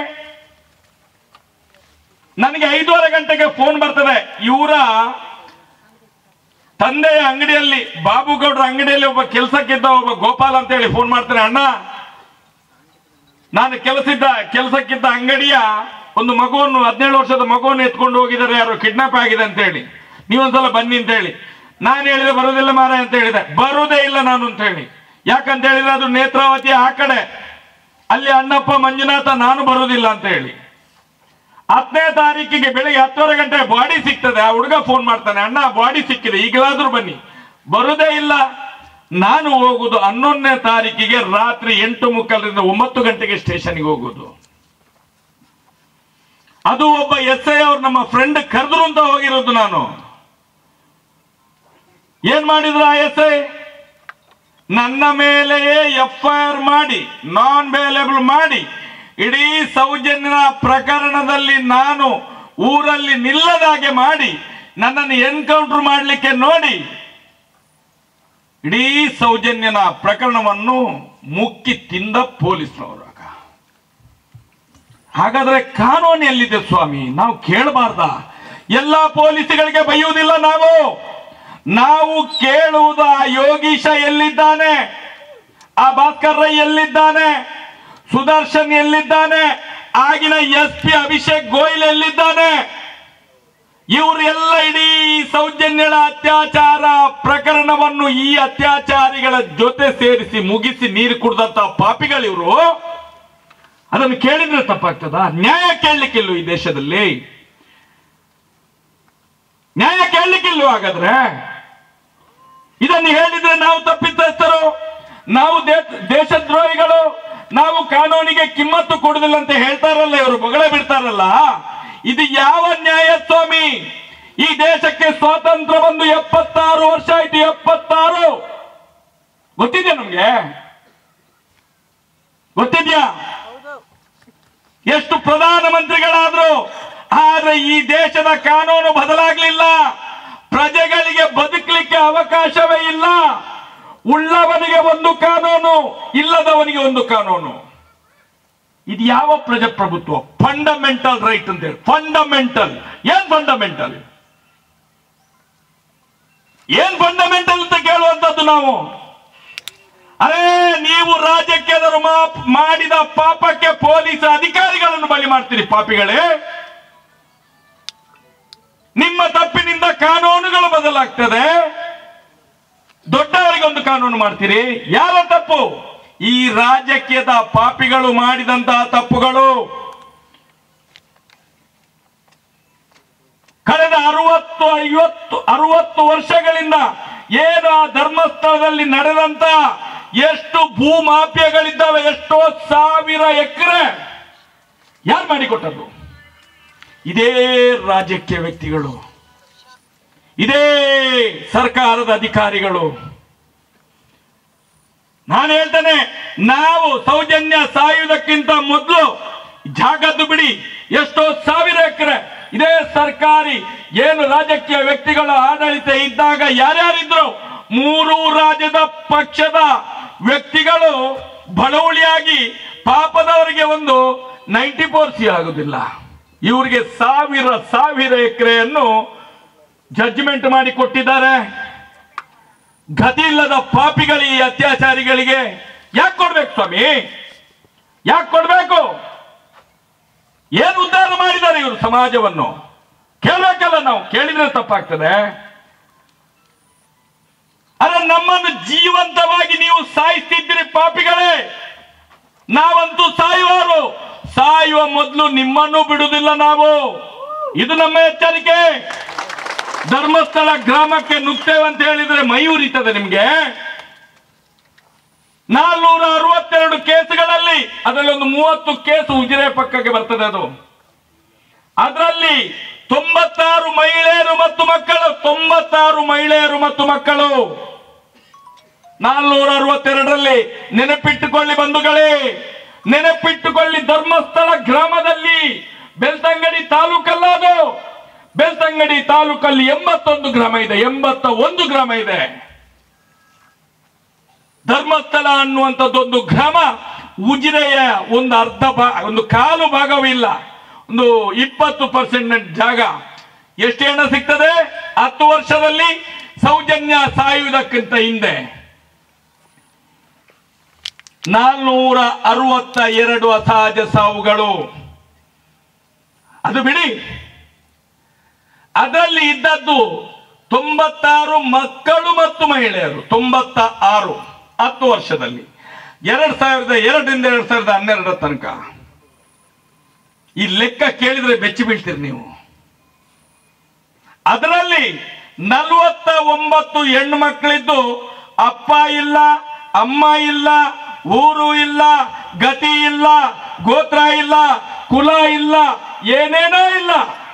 ನನಗೆ ಐದೂವರೆ ಗಂಟೆಗೆ ಫೋನ್ ಬರ್ತದೆ ಇವರ ತಂದೆಯ ಅಂಗಡಿಯಲ್ಲಿ ಬಾಬುಗೌಡ್ರ ಅಂಗಡಿಯಲ್ಲಿ ಒಬ್ಬ ಕೆಲಸಕ್ಕಿದ್ದ ಒಬ್ಬ ಗೋಪಾಲ್ ಅಂತ ಹೇಳಿ ಫೋನ್ ಮಾಡ್ತಾರೆ ಅಣ್ಣ ನಾನು ಕೆಲಸದ ಕೆಲಸಕ್ಕಿದ್ದ ಅಂಗಡಿಯ ಒಂದು ಮಗುವನ್ನು ಹದಿನೇಳು ವರ್ಷದ ಮಗುವನ್ನು ಎತ್ಕೊಂಡು ಹೋಗಿದ್ದಾರೆ ಯಾರು ಕಿಡ್ನಾಪ್ ಆಗಿದೆ ಅಂತ ಹೇಳಿ ನೀವೊಂದ್ಸಲ ಬನ್ನಿ ಅಂತ ಹೇಳಿ ನಾನು ಹೇಳಿದೆ ಬರೋದಿಲ್ಲ ಮಾರ ಅಂತ ಹೇಳಿದೆ ಬರುವುದೇ ಇಲ್ಲ ನಾನು ಅಂತ ಹೇಳಿ ಯಾಕಂತ ಹೇಳಿದ್ರೆ ಅದು ನೇತ್ರಾವತಿ ಆ ಕಡೆ ಅಲ್ಲಿ ಅಣ್ಣಪ್ಪ ಮಂಜುನಾಥ ನಾನು ಬರುವುದಿಲ್ಲ ಅಂತ ಹೇಳಿ ಹತ್ತನೇ ತಾರೀಕಿಗೆ ಬೆಳಿಗ್ಗೆ ಹತ್ತುವರೆ ಗಂಟೆ ಬಾಡಿ ಸಿಗ್ತದೆ ಆ ಹುಡುಗ ಫೋನ್ ಮಾಡ್ತಾನೆ ಅಣ್ಣ ಬಾಡಿ ಸಿಕ್ಕಿದೆ ಈಗಲಾದ್ರೂ ಬನ್ನಿ ಬರುದೇ ಇಲ್ಲ ನಾನು ಹೋಗುದು ಹನ್ನೊಂದನೇ ತಾರೀಕಿಗೆ ರಾತ್ರಿ ಎಂಟು ಮುಕ್ಕಲರಿಂದ ಒಂಬತ್ತು ಗಂಟೆಗೆ ಸ್ಟೇಷನ್ಗೆ ಹೋಗುದು ಅದು ಒಬ್ಬ ಎಸ್ ಐ ಅವ್ರು ನಮ್ಮ ಫ್ರೆಂಡ್ ಕರೆದ್ರು ಅಂತ ಹೋಗಿರೋದು ನಾನು ಏನ್ ಮಾಡಿದ್ರು ಆ ಎಸ್ ಐ ನನ್ನ ಮೇಲೆಯೇ ಎಫ್ ಐ ಆರ್ ಮಾಡಿ ನಾನ್ ಬೇಲೇಬಲ್ ಮಾಡಿ ಇಡೀ ಸೌಜನ್ಯನ ಪ್ರಕರಣದಲ್ಲಿ ನಾನು ಊರಲ್ಲಿ ನಿಲ್ಲದಾಗೆ ಮಾಡಿ ನನ್ನನ್ನು ಎನ್ಕೌಂಟರ್ ಮಾಡಲಿಕ್ಕೆ ನೋಡಿ ಇಡೀ ಸೌಜನ್ಯನ ಪ್ರಕರಣವನ್ನು ಮುಕ್ಕಿ ತಿಂದ ಪೊಲೀಸ್ನವರು ಹಾಗಾದ್ರೆ ಕಾನೂನು ಎಲ್ಲಿದೆ ಸ್ವಾಮಿ ನಾವು ಕೇಳಬಾರ್ದ ಎಲ್ಲಾ ಪೊಲೀಸ್ಗಳಿಗೆ ಬೈಯುವುದಿಲ್ಲ ನಾವು ನಾವು ಕೇಳುವುದು ಆ ಯೋಗೀಶ ಎಲ್ಲಿದ್ದಾನೆ ಆ ಭಾಸ್ಕರ್ ರೈ ಎಲ್ಲಿದ್ದಾನೆ ಸುದರ್ಶನ್ ಎಲ್ಲಿದ್ದಾನೆ ಆಗಿನ ಎಸ್ ಪಿ ಅಭಿಷೇಕ್ ಗೋಯಲ್ ಎಲ್ಲಿದ್ದಾನೆ ಇವರೆಲ್ಲ ಇಡೀ ಸೌಜನ್ಯಳ ಅತ್ಯಾಚಾರ ಪ್ರಕರಣವನ್ನು ಈ ಅತ್ಯಾಚಾರಿಗಳ ಜೊತೆ ಸೇರಿಸಿ ಮುಗಿಸಿ ನೀರು ಕುಡ್ದಂತ ಪಾಪಿಗಳು ಇವರು ಅದನ್ನು ಕೇಳಿದ್ರೆ ತಪ್ಪಾಗ್ತದ ನ್ಯಾಯ ಕೇಳಲಿಕ್ಕಿಲ್ವ ಈ ದೇಶದಲ್ಲಿ ನ್ಯಾಯ ಕೇಳಲಿಕ್ಕಿಲ್ವ ಹಾಗಾದ್ರೆ ಇದನ್ನು ಹೇಳಿದ್ರೆ ನಾವು ತಪ್ಪಿತಸ್ಥರು ನಾವು ದೇ- ದೇಶದ್ರೋಹಿಗಳು ನಾವು ಕಾನೂನಿಗೆ ಕಿಮ್ಮತ್ತು ಕೊಡುದಿಲ್ಲ ಅಂತ ಹೇಳ್ತಾರಲ್ಲ ಇವರು ಬೊಗಳೆ ಬಿಡ್ತಾರಲ್ಲ ಇದು ಯಾವ ನ್ಯಾಯ ಸ್ವಾಮಿ ಈ ದೇಶಕ್ಕೆ ಸ್ವಾತಂತ್ರ್ಯ ಬಂದು ಎಪ್ಪತ್ತಾರು ವರ್ಷ ಆಯ್ತು ಎಪ್ಪತ್ತಾರು ಗೊತ್ತಿದೆ ನಮ್ಗೆ ಗೊತ್ತಿದ್ಯಾ ಎಷ್ಟು ಪ್ರಧಾನಮಂತ್ರಿಗಳಾದ್ರು ಆದ್ರೆ ಈ ದೇಶದ ಕಾನೂನು ಬದಲಾಗ್ಲಿಲ್ಲ ಪ್ರಜೆಗಳಿಗೆ ಬದುಕಲಿಕ್ಕೆ ಅವಕಾಶವೇ ಇಲ್ಲ ಉಳ್ಳವನಿಗೆ ಒಂದು ಕಾನೂನು ಇಲ್ಲದವನಿಗೆ ಒಂದು ಕಾನೂನು ಇದು ಯಾವ ಪ್ರಜಾಪ್ರಭುತ್ವ ಫಂಡಮೆಂಟಲ್ ರೈಟ್ ಅಂತ ಹೇಳಿ ಫಂಡಮೆಂಟಲ್ ಏನ್ ಫಂಡಮೆಂಟಲ್ ಏನ್ ಫಂಡಮೆಂಟಲ್ ಅಂತ ಕೇಳುವಂತದ್ದು ನಾವು ಅರೇ ನೀವು ರಾಜ್ಯಕ್ಕೆ ಎದುರು ಮಾ- ಮಾಡಿದ ಪಾಪಕ್ಕೆ ಪೊಲೀಸ್ ಅಧಿಕಾರಿಗಳನ್ನು ಬಲಿ ಮಾಡ್ತೀರಿ ಪಾಪಿಗಳೇ ನಿಮ್ಮ ತಪ್ಪಿನಿಂದ ಕಾನೂನುಗಳು ಬದಲಾಗ್ತದೆ ದೊಡ್ಡವರಿಗೆ ಒಂದು ಕಾನೂನು ಮಾಡ್ತೀರಿ ಯಾರ ತಪ್ಪು ಈ ರಾಜಕೀಯದ ಪಾಪಿಗಳು ಮಾಡಿದಂತಹ ತಪ್ಪುಗಳು ಕಳೆದ ಅರವತ್ತು ಐವತ್ತು ಅರವತ್ತು ವರ್ಷಗಳಿಂದ ಏನು ಆ ಧರ್ಮಸ್ಥಳದಲ್ಲಿ ನಡೆದಂತ ಎಷ್ಟು ಭೂಮಾಫಿಯಗಳಿದ್ದಾವೆ ಎಷ್ಟೋ ಸಾವಿರ ಎಕರೆ ಯಾರು ಮಾಡಿಕೊಟ್ಟದ್ದು ಇದೇ ರಾಜಕೀಯ ವ್ಯಕ್ತಿಗಳು ಇದೇ ಸರ್ಕಾರದ ಅಧಿಕಾರಿಗಳು ನಾನು ಹೇಳ್ತೇನೆ ನಾವು ಸೌಜನ್ಯ ಸಾಯುವುದಕ್ಕಿಂತ ಮೊದಲು ಜಾಗದ್ದು ಬಿಡಿ ಎಷ್ಟೋ ಸಾವಿರ ಎಕರೆ ಇದೇ ಸರ್ಕಾರಿ ಏನು ರಾಜಕೀಯ ವ್ಯಕ್ತಿಗಳ ಆಡಳಿತ ಇದ್ದಾಗ ಯಾರ್ಯಾರಿದ್ರು ಮೂರು ರಾಜ್ಯದ ಪಕ್ಷದ ವ್ಯಕ್ತಿಗಳು ಬಡವಳಿಯಾಗಿ ಪಾಪದವರಿಗೆ ಒಂದು ನೈಂಟಿ ಫೋರ್ ಸಿ ಆಗುದಿಲ್ಲ ಇವರಿಗೆ ಸಾವಿರ ಸಾವಿರ ಎಕರೆಯನ್ನು ಜಡ್ಜ್ಮೆಂಟ್ ಮಾಡಿ ಕೊಟ್ಟಿದ್ದಾರೆ ಗತಿ ಇಲ್ಲದ ಪಾಪಿಗಳು ಈ ಅತ್ಯಾಚಾರಿಗಳಿಗೆ ಯಾಕೆ ಕೊಡ್ಬೇಕು ಸ್ವಾಮಿ ಯಾಕೆ ಕೊಡ್ಬೇಕು ಏನು ಉದ್ಧಾರ ಮಾಡಿದ್ದಾರೆ ಇವರು ಸಮಾಜವನ್ನು ಕೇಳಬೇಕಲ್ಲ ನಾವು ಕೇಳಿದ್ರೆ ತಪ್ಪಾಗ್ತದೆ ಅರೆ ನಮ್ಮನ್ನು ಜೀವಂತವಾಗಿ ನೀವು ಸಾಯಿಸ್ತಿದ್ದೀರಿ ಪಾಪಿಗಳೇ ನಾವಂತೂ ಸಾಯುವರು ಸಾಯುವ ಮೊದಲು ನಿಮ್ಮನ್ನು ಬಿಡುವುದಿಲ್ಲ ನಾವು ಇದು ನಮ್ಮ ಎಚ್ಚರಿಕೆ ಧರ್ಮಸ್ಥಳ ಗ್ರಾಮಕ್ಕೆ ನುಗ್ತೇವೆ ಅಂತ ಹೇಳಿದ್ರೆ ಮೈ ಉರಿತದೆ ನಿಮ್ಗೆ ನಾಲ್ನೂರ ಅರವತ್ತೆರಡು ಕೇಸುಗಳಲ್ಲಿ ಅದರಲ್ಲಿ ಒಂದು ಮೂವತ್ತು ಕೇಸು ಉಜಿರೆ ಪಕ್ಕಕ್ಕೆ ಬರ್ತದೆ ಅದು ಅದರಲ್ಲಿ ತೊಂಬತ್ತಾರು ಮಹಿಳೆಯರು ಮತ್ತು ಮಕ್ಕಳು ತೊಂಬತ್ತಾರು ಮಹಿಳೆಯರು ಮತ್ತು ಮಕ್ಕಳು ನಾಲ್ನೂರ ಅರವತ್ತೆರಡರಲ್ಲಿ ನೆನಪಿಟ್ಟುಕೊಳ್ಳಿ ಬಂಧುಗಳೇ ನೆನಪಿಟ್ಟುಕೊಳ್ಳಿ ಧರ್ಮಸ್ಥಳ ಗ್ರಾಮದಲ್ಲಿ ಬೆಳ್ತಂಗಡಿ ತಾಲೂಕಲ್ಲ ಅದು ಬೆಳ್ತಂಗಡಿ ತಾಲೂಕಲ್ಲಿ ಎಂಬತ್ತೊಂದು ಗ್ರಾಮ ಇದೆ ಎಂಬತ್ತ ಒಂದು ಗ್ರಾಮ ಇದೆ ಧರ್ಮಸ್ಥಳ ಅನ್ನುವಂಥದ್ದೊಂದು ಗ್ರಾಮ ಉಜಿರೆಯ ಒಂದು ಅರ್ಧ ಭಾಗ ಒಂದು ಕಾಲು ಭಾಗವೂ ಇಲ್ಲ ಒಂದು ಇಪ್ಪತ್ತು ಪರ್ಸೆಂಟ್ ಜಾಗ ಎಷ್ಟು ಹಣ ಸಿಗ್ತದೆ ಹತ್ತು ವರ್ಷದಲ್ಲಿ ಸೌಜನ್ಯ ಸಾಯುವುದಕ್ಕಿಂತ ಹಿಂದೆ ನಾಲ್ನೂರ ಅರವತ್ತ ಎರಡು ಅಸಹಜ ಸಾವುಗಳು ಅದು ಬಿಡಿ ಅದರಲ್ಲಿ ಇದ್ದದ್ದು ತೊಂಬತ್ತಾರು ಮಕ್ಕಳು ಮತ್ತು ಮಹಿಳೆಯರು ತೊಂಬತ್ತ ಆರು ಹತ್ತು ವರ್ಷದಲ್ಲಿ ಎರಡ್ ಸಾವಿರದ ಎರಡರಿಂದ ಎರಡ್ ಸಾವಿರದ ಹನ್ನೆರಡರ ತನಕ ಈ ಲೆಕ್ಕ ಕೇಳಿದ್ರೆ ಬೆಚ್ಚಿ ಬೀಳ್ತೀರಿ ನೀವು ಅದರಲ್ಲಿ ನಲವತ್ತ ಒಂಬತ್ತು ಹೆಣ್ಣು ಮಕ್ಕಳಿದ್ದು ಅಪ್ಪ ಇಲ್ಲ ಅಮ್ಮ ಇಲ್ಲ ಊರು ಇಲ್ಲ ಗತಿ ಇಲ್ಲ ಗೋತ್ರ ಇಲ್ಲ ಕುಲ ಇಲ್ಲ ಏನೇನೋ ಇಲ್ಲ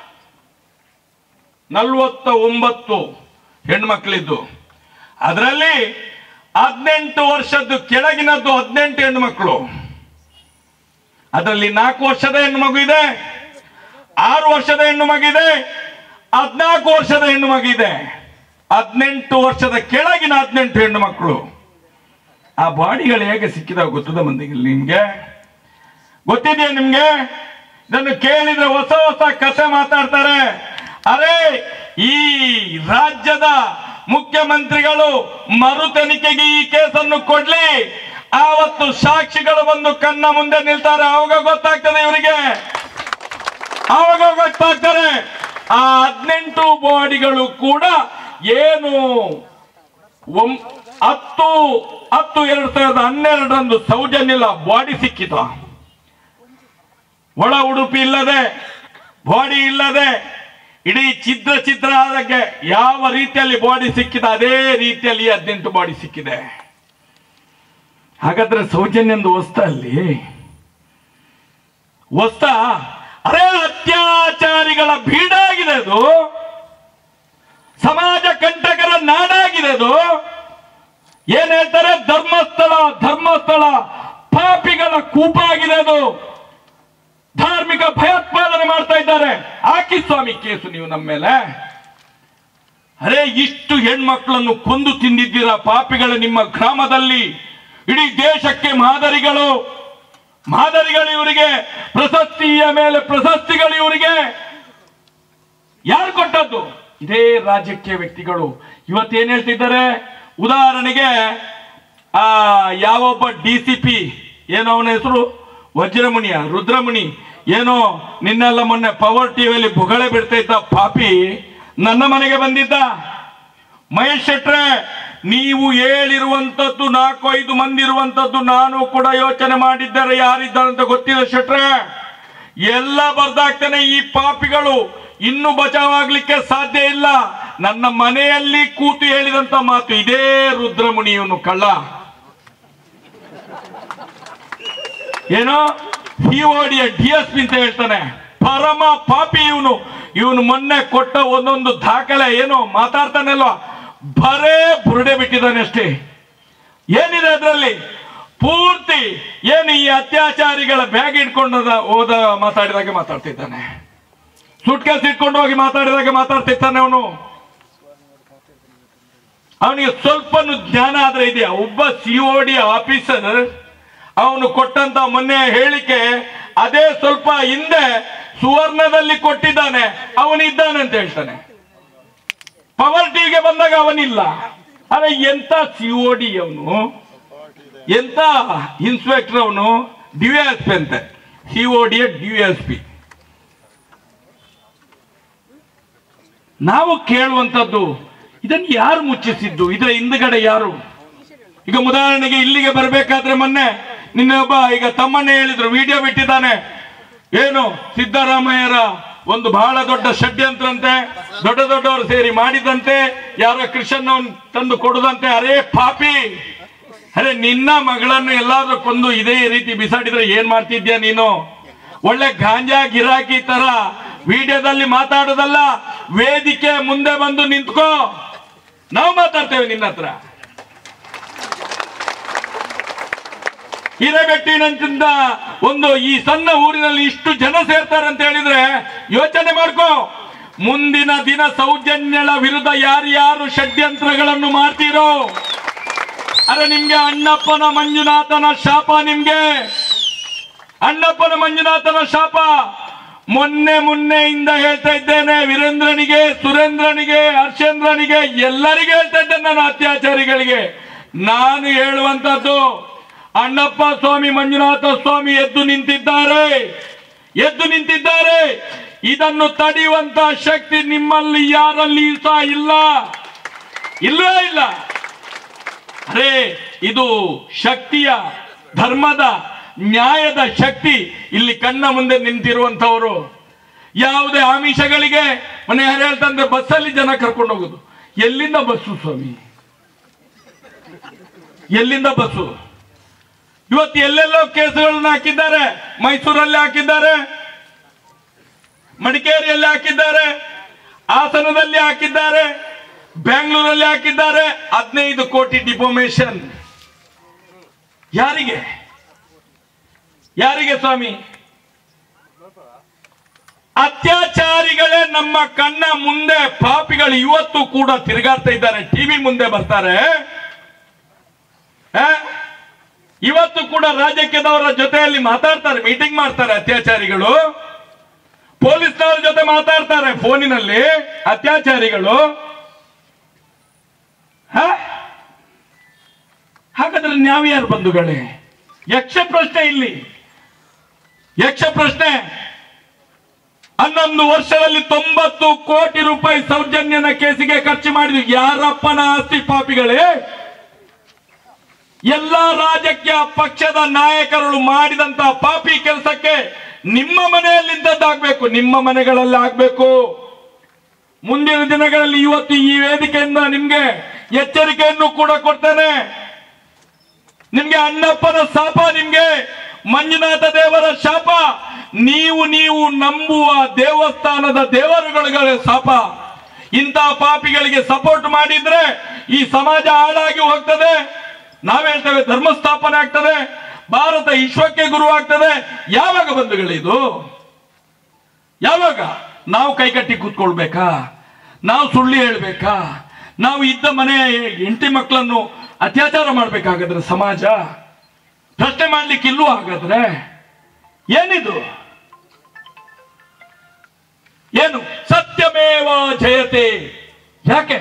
ನಲವತ್ತ ಒಂಬತ್ತು ಹೆಣ್ಮಕ್ಳಿದ್ದು ಅದರಲ್ಲಿ ಹದಿನೆಂಟು ವರ್ಷದ್ದು ಕೆಳಗಿನದ್ದು ಹದಿನೆಂಟು ಹೆಣ್ಣು ಮಕ್ಕಳು ಅದರಲ್ಲಿ ನಾಲ್ಕು ವರ್ಷದ ಹೆಣ್ಣು ಮಗು ಇದೆ ಆರು ವರ್ಷದ ಹೆಣ್ಣು ಮಗಿದೆ ಹದಿನಾಲ್ಕು ವರ್ಷದ ಹೆಣ್ಣು ಮಗಿದೆ ಹದಿನೆಂಟು ವರ್ಷದ ಕೆಳಗಿನ ಹದಿನೆಂಟು ಹೆಣ್ಣು ಮಕ್ಕಳು ಆ ಬಾಡಿಗಳು ಹೇಗೆ ಸಿಕ್ಕಿದಾವ ಗೊತ್ತದ ಮಂದಿಗೆ ನಿಮ್ಗೆ ಗೊತ್ತಿದೆಯಾ ನಿಮ್ಗೆ ಇದನ್ನು ಕೇಳಿದ್ರೆ ಹೊಸ ಹೊಸ ಕಥೆ ಮಾತಾಡ್ತಾರೆ ಅರೆ ಈ ರಾಜ್ಯದ ಮುಖ್ಯಮಂತ್ರಿಗಳು ಮರು ತನಿಖೆಗೆ ಈ ಕೇಸನ್ನು ಕೊಡ್ಲಿ ಆವತ್ತು ಸಾಕ್ಷಿಗಳು ಬಂದು ಕಣ್ಣ ಮುಂದೆ ನಿಲ್ತಾರೆ ಅವಾಗ ಗೊತ್ತಾಗ್ತದೆ ಇವರಿಗೆ ಆವಾಗ ಗೊತ್ತಾಗ್ತಾರೆ ಆ ಹದಿನೆಂಟು ಬಾಡಿಗಳು ಕೂಡ ಏನು ಒಂ- ಹತ್ತು ಹತ್ತು ಎರಡ್ ಸಾವಿರದ ಹನ್ನೆರಡರಂದು ಸೌಜನ್ಯ ಬಾಡಿ ಸಿಕ್ಕಿತ ಒಳ ಉಡುಪಿ ಇಲ್ಲದೆ ಬಾಡಿ ಇಲ್ಲದೆ ಇಡೀ ಚಿತ್ರ ಚಿತ್ರ ಆದಕ್ಕೆ ಯಾವ ರೀತಿಯಲ್ಲಿ ಬಾಡಿ ಸಿಕ್ಕಿದೆ ಅದೇ ರೀತಿಯಲ್ಲಿ ಹದಿನೆಂಟು ಬಾಡಿ ಸಿಕ್ಕಿದೆ ಹಾಗಾದ್ರೆ ಸೌಜನ್ಯಂದು ವಸ್ತ ಅಲ್ಲಿ ವಸ್ತ ಅರೆ ಅತ್ಯಾಚಾರಿಗಳ ಬೀಡಾಗಿದೆ ಅದು ಸಮಾಜ ಕಂಟಕರ ನಾಡಾಗಿದೆ ಅದು ಏನ್ ಹೇಳ್ತಾರೆ ಧರ್ಮಸ್ಥಳ ಧರ್ಮಸ್ಥಳ ಪಾಪಿಗಳ ಕೂಪ ಆಗಿದೆ ಅದು ಧಾರ್ಮಿಕ ಭಯೋತ್ಪಾದನೆ ಮಾಡ್ತಾ ಇದ್ದಾರೆ ಹಾಕಿ ಸ್ವಾಮಿ ಕೇಸು ನೀವು ನಮ್ಮ ಮೇಲೆ ಅರೆ ಇಷ್ಟು ಹೆಣ್ಮಕ್ಳನ್ನು ಕೊಂದು ತಿಂದಿದ್ದೀರಾ ಪಾಪಿಗಳು ನಿಮ್ಮ ಗ್ರಾಮದಲ್ಲಿ ಇಡೀ ದೇಶಕ್ಕೆ ಮಾದರಿಗಳು ಮಾದರಿಗಳು ಇವರಿಗೆ ಪ್ರಶಸ್ತಿಯ ಮೇಲೆ ಪ್ರಶಸ್ತಿಗಳು ಇವರಿಗೆ ಯಾರು ಕೊಟ್ಟದ್ದು ಇದೇ ರಾಜಕೀಯ ವ್ಯಕ್ತಿಗಳು ಇವತ್ತೇನ್ ಹೇಳ್ತಿದ್ದಾರೆ ಉದಾಹರಣೆಗೆ ಆ ಯಾವೊಬ್ಬ ಡಿ ಸಿ ಪಿ ಏನೋ ಅವನ ಹೆಸರು ವಜ್ರಮುನಿಯ ರುದ್ರಮುನಿ ಏನೋ ನಿನ್ನೆಲ್ಲ ಮೊನ್ನೆ ಪವರ್ ಟಿವಿಯಲ್ಲಿ ಬುಗಳೆ ಬಿಡ್ತಾ ಇದ್ದ ಪಾಪಿ ನನ್ನ ಮನೆಗೆ ಬಂದಿದ್ದ ಮಹೇಶ್ ಶೆಟ್ರೆ ನೀವು ಹೇಳಿರುವಂತದ್ದು ನಾಲ್ಕು ಐದು ಮಂದಿ ಇರುವಂತದ್ದು ನಾನು ಕೂಡ ಯೋಚನೆ ಮಾಡಿದ್ದರೆ ಯಾರಿದ್ದಾರೆ ಅಂತ ಗೊತ್ತಿಲ್ಲ ಶೆಟ್ರೆ ಎಲ್ಲ ಬರ್ದಾಗ್ತಾನೆ ಈ ಪಾಪಿಗಳು ಇನ್ನು ಬಚಾವಾಗ್ಲಿಕ್ಕೆ ಸಾಧ್ಯ ಇಲ್ಲ ನನ್ನ ಮನೆಯಲ್ಲಿ ಕೂತು ಹೇಳಿದಂತ ಮಾತು ಇದೇ ರುದ್ರಮುನಿಯವನು ಕಳ್ಳ ಏನೋ ಹಿಒಡಿಯ ಡಿ ಎಸ್ ಪಿ ಅಂತ ಹೇಳ್ತಾನೆ ಪರಮ ಪಾಪಿ ಇವನು ಇವನು ಮೊನ್ನೆ ಕೊಟ್ಟ ಒಂದೊಂದು ದಾಖಲೆ ಏನೋ ಮಾತಾಡ್ತಾನಲ್ವ ಬರೇ ಬುರುಡೆ ಬಿಟ್ಟಿದ್ದಾನೆ ಅಷ್ಟೇ ಏನಿದೆ ಅದರಲ್ಲಿ ಪೂರ್ತಿ ಏನು ಈ ಅತ್ಯಾಚಾರಿಗಳ ಬ್ಯಾಗ್ ಇಟ್ಕೊಂಡದ ಹೋದ ಮಾತಾಡಿದಾಗೆ ಮಾತಾಡ್ತಿದ್ದಾನೆ ಸುಟ್ಕೇಸ್ ಇಟ್ಕೊಂಡು ಹೋಗಿ ಮಾತಾಡಿದಾಗೆ ಮಾತಾಡ್ತಿರ್ತಾನೆ ಅವನು ಅವನಿಗೆ ಸ್ವಲ್ಪನು ಜ್ಞಾನ ಆದ್ರೆ ಇದೆಯಾ ಒಬ್ಬ ಸಿಒಡಿ ಆಫೀಸರ್ ಅವನು ಕೊಟ್ಟಂತ ಮೊನ್ನೆ ಹೇಳಿಕೆ ಅದೇ ಸ್ವಲ್ಪ ಹಿಂದೆ ಸುವರ್ಣದಲ್ಲಿ ಕೊಟ್ಟಿದ್ದಾನೆ ಅವನಿದ್ದಾನೆ ಅಂತ ಹೇಳ್ತಾನೆ ಪವರ್ ಟಿವಿಗೆ ಬಂದಾಗ ಅವನಿಲ್ಲ ಅರೆ ಎಂತ ಸಿಒಡಿ ಅವನು ಎಂತ ಇನ್ಸ್ಪೆಕ್ಟರ್ ಅವನು ಡಿ ಎಸ್ ಪಿ ಅಂತೆ ಸಿಒಡಿ ಡಿ ಎಸ್ ಪಿ ನಾವು ಕೇಳುವಂತದ್ದು ಇದನ್ನು ಯಾರು ಮುಚ್ಚಿಸಿದ್ದು ಇದರ ಹಿಂದ್ಗಡೆ ಯಾರು ಈಗ ಉದಾಹರಣೆಗೆ ಇಲ್ಲಿಗೆ ಬರಬೇಕಾದ್ರೆ ಮೊನ್ನೆ ನಿನ್ನೆ ಒಬ್ಬ ಈಗ ತಮ್ಮನ್ನೇ ಹೇಳಿದ್ರು ವಿಡಿಯೋ ಬಿಟ್ಟಿದ್ದಾನೆ ಏನು ಸಿದ್ದರಾಮಯ್ಯರ ಒಂದು ಬಹಳ ದೊಡ್ಡ ಷಡ್ಯಂತ್ರ ಅಂತೆ ದೊಡ್ಡ ದೊಡ್ಡವರು ಸೇರಿ ಮಾಡಿದಂತೆ ಯಾರೋ ಕ್ರಿಶ್ಚಿಯನ್ ತಂದು ಕೊಡುದಂತೆ ಅರೇ ಪಾಪಿ ಅರೆ ನಿನ್ನ ಮಗಳನ್ನು ಎಲ್ಲಾದ್ರೂ ಕೊಂದು ಇದೇ ರೀತಿ ಬಿಸಾಡಿದ್ರೆ ಏನ್ ಮಾಡ್ತಿದ್ಯಾ ನೀನು ಒಳ್ಳೆ ಗಾಂಜಾ ಗಿರಾಕಿ ತರ ವಿಡಿಯೋದಲ್ಲಿ ಮಾತಾಡೋದಲ್ಲ ವೇದಿಕೆ ಮುಂದೆ ಬಂದು ನಿಂತ್ಕೋ ನಾವು ಮಾತಾಡ್ತೇವೆ ನಿನ್ನ ಹತ್ರ ಹಿರೇಬೆಟ್ಟಿನಂತಿಂದ ಒಂದು ಈ ಸಣ್ಣ ಊರಿನಲ್ಲಿ ಇಷ್ಟು ಜನ ಸೇರ್ತಾರೆ ಅಂತ ಹೇಳಿದ್ರೆ ಯೋಚನೆ ಮಾಡ್ಕೋ ಮುಂದಿನ ದಿನ ಸೌಜನ್ಯಳ ವಿರುದ್ಧ ಯಾರ್ಯಾರು ಷಡ್ಯಂತ್ರಗಳನ್ನು ಮಾಡ್ತೀರೋ ಅರೆ ನಿಮ್ಗೆ ಅಣ್ಣಪ್ಪನ ಮಂಜುನಾಥನ ಶಾಪ ನಿಮ್ಗೆ ಅಣ್ಣಪ್ಪನ ಮಂಜುನಾಥನ ಶಾಪ ಮೊನ್ನೆ ಮೊನ್ನೆಯಿಂದ ಹೇಳ್ತಾ ಇದ್ದೇನೆ ವೀರೇಂದ್ರನಿಗೆ ಸುರೇಂದ್ರನಿಗೆ ಹರ್ಷೇಂದ್ರನಿಗೆ ಎಲ್ಲರಿಗೆ ಹೇಳ್ತಾ ಇದ್ದೇನೆ ನಾನು ಅತ್ಯಾಚಾರಿಗಳಿಗೆ ನಾನು ಹೇಳುವಂತದ್ದು ಅಣ್ಣಪ್ಪ ಸ್ವಾಮಿ ಮಂಜುನಾಥ ಸ್ವಾಮಿ ಎದ್ದು ನಿಂತಿದ್ದಾರೆ ಎದ್ದು ನಿಂತಿದ್ದಾರೆ ಇದನ್ನು ತಡೆಯುವಂತ ಶಕ್ತಿ ನಿಮ್ಮಲ್ಲಿ ಯಾರಲ್ಲಿ ಸಹ ಇಲ್ಲ ಇಲ್ಲವೇ ಇಲ್ಲ ಅರೇ ಇದು ಶಕ್ತಿಯ ಧರ್ಮದ ನ್ಯಾಯದ ಶಕ್ತಿ ಇಲ್ಲಿ ಕಣ್ಣ ಮುಂದೆ ನಿಂತಿರುವಂತವರು ಯಾವುದೇ ಆಮಿಷಗಳಿಗೆ ಮನೆ ಯಾರು ಹೇಳ್ತಂದ್ರೆ ಬಸ್ಸಲ್ಲಿ ಜನ ಕರ್ಕೊಂಡು ಹೋಗುದು ಎಲ್ಲಿಂದ ಬಸ್ಸು ಸ್ವಾಮಿ ಎಲ್ಲಿಂದ ಬಸ್ಸು ಇವತ್ತು ಎಲ್ಲೆಲ್ಲೋ ಕೇಸುಗಳನ್ನ ಹಾಕಿದ್ದಾರೆ ಮೈಸೂರಲ್ಲಿ ಹಾಕಿದ್ದಾರೆ ಮಡಿಕೇರಿಯಲ್ಲಿ ಹಾಕಿದ್ದಾರೆ ಹಾಸನದಲ್ಲಿ ಹಾಕಿದ್ದಾರೆ ಬೆಂಗಳೂರಲ್ಲಿ ಹಾಕಿದ್ದಾರೆ ಹದಿನೈದು ಕೋಟಿ ಡಿಫಾಮೇಶನ್ ಯಾರಿಗೆ ಯಾರಿಗೆ ಸ್ವಾಮಿ ಅತ್ಯಾಚಾರಿಗಳೇ ನಮ್ಮ ಕಣ್ಣ ಮುಂದೆ ಪಾಪಿಗಳು ಇವತ್ತು ಕೂಡ ತಿರುಗಾಡ್ತಾ ಇದ್ದಾರೆ ಟಿವಿ ಮುಂದೆ ಬರ್ತಾರೆ ಆ? ಇವತ್ತು ಕೂಡ ರಾಜಕೀಯದವರ ಜೊತೆಯಲ್ಲಿ ಮಾತಾಡ್ತಾರೆ ಮೀಟಿಂಗ್ ಮಾಡ್ತಾರೆ ಅತ್ಯಾಚಾರಿಗಳು ಪೊಲೀಸ್ನವರ ಜೊತೆ ಮಾತಾಡ್ತಾರೆ ಫೋನಿನಲ್ಲಿ ಅತ್ಯಾಚಾರಿಗಳು ಹ? ಹಾಗಾದ್ರೆ ನಾವು ಯಾರು ಬಂಧುಗಳೇ ಯಕ್ಷ ಪ್ರಶ್ನೆ ಇಲ್ಲಿ ಯಕ್ಷ ಪ್ರಶ್ನೆ ಹನ್ನೊಂದು ವರ್ಷದಲ್ಲಿ ತೊಂಬತ್ತು ಕೋಟಿ ರೂಪಾಯಿ ಸೌಜನ್ಯನ ಕೇಸಿಗೆ ಖರ್ಚು ಮಾಡಿದ್ವಿ ಯಾರಪ್ಪನ ಆಸ್ತಿ ಪಾಪಿಗಳೇ ಎಲ್ಲ ರಾಜಕೀಯ ಪಕ್ಷದ ನಾಯಕರು ಮಾಡಿದಂತ ಪಾಪಿ ಕೆಲಸಕ್ಕೆ ನಿಮ್ಮ ಮನೆಯಲ್ಲಿದ್ದದ್ದಾಗಬೇಕು ನಿಮ್ಮ ಮನೆಗಳಲ್ಲಿ ಆಗ್ಬೇಕು ಮುಂದಿನ ದಿನಗಳಲ್ಲಿ ಇವತ್ತು ಈ ವೇದಿಕೆಯಿಂದ ನಿಮ್ಗೆ ಎಚ್ಚರಿಕೆಯನ್ನು ಕೂಡ ಕೊಡ್ತೇನೆ ನಿಮ್ಗೆ ಅಣ್ಣಪ್ಪನ ಶಾಪ ನಿಮ್ಗೆ ಮಂಜುನಾಥ ದೇವರ ಶಾಪ ನೀವು ನೀವು ನಂಬುವ ದೇವಸ್ಥಾನದ ದೇವರುಗಳ ಶಾಪ ಇಂಥ ಪಾಪಿಗಳಿಗೆ ಸಪೋರ್ಟ್ ಮಾಡಿದ್ರೆ ಈ ಸಮಾಜ ಹಾಳಾಗಿ ಹೋಗ್ತದೆ ನಾವ್ ಹೇಳ್ತೇವೆ ಧರ್ಮ ಸ್ಥಾಪನೆ ಆಗ್ತದೆ ಭಾರತ ವಿಶ್ವಕ್ಕೆ ಗುರು ಆಗ್ತದೆ ಯಾವಾಗ ಬಂಧುಗಳಿದು ಯಾವಾಗ ನಾವು ಕೈಕಟ್ಟಿ ಕೂತ್ಕೊಳ್ಬೇಕಾ ನಾವು ಸುಳ್ಳು ಹೇಳ್ಬೇಕಾ ನಾವು ಇದ್ದ ಮನೆ ಹೆಂಡತಿ ಮಕ್ಕಳನ್ನು ಅತ್ಯಾಚಾರ ಮಾಡ್ಬೇಕಾಗಾದ್ರೆ ಸಮಾಜ ಪ್ರಶ್ನೆ ಮಾಡ್ಲಿಕ್ಕೆ ಇಲ್ಲೂ ಹಾಗಾದ್ರೆ ಏನಿದು ಏನು ಸತ್ಯಮೇವ ಜಯತೆ ಯಾಕೆ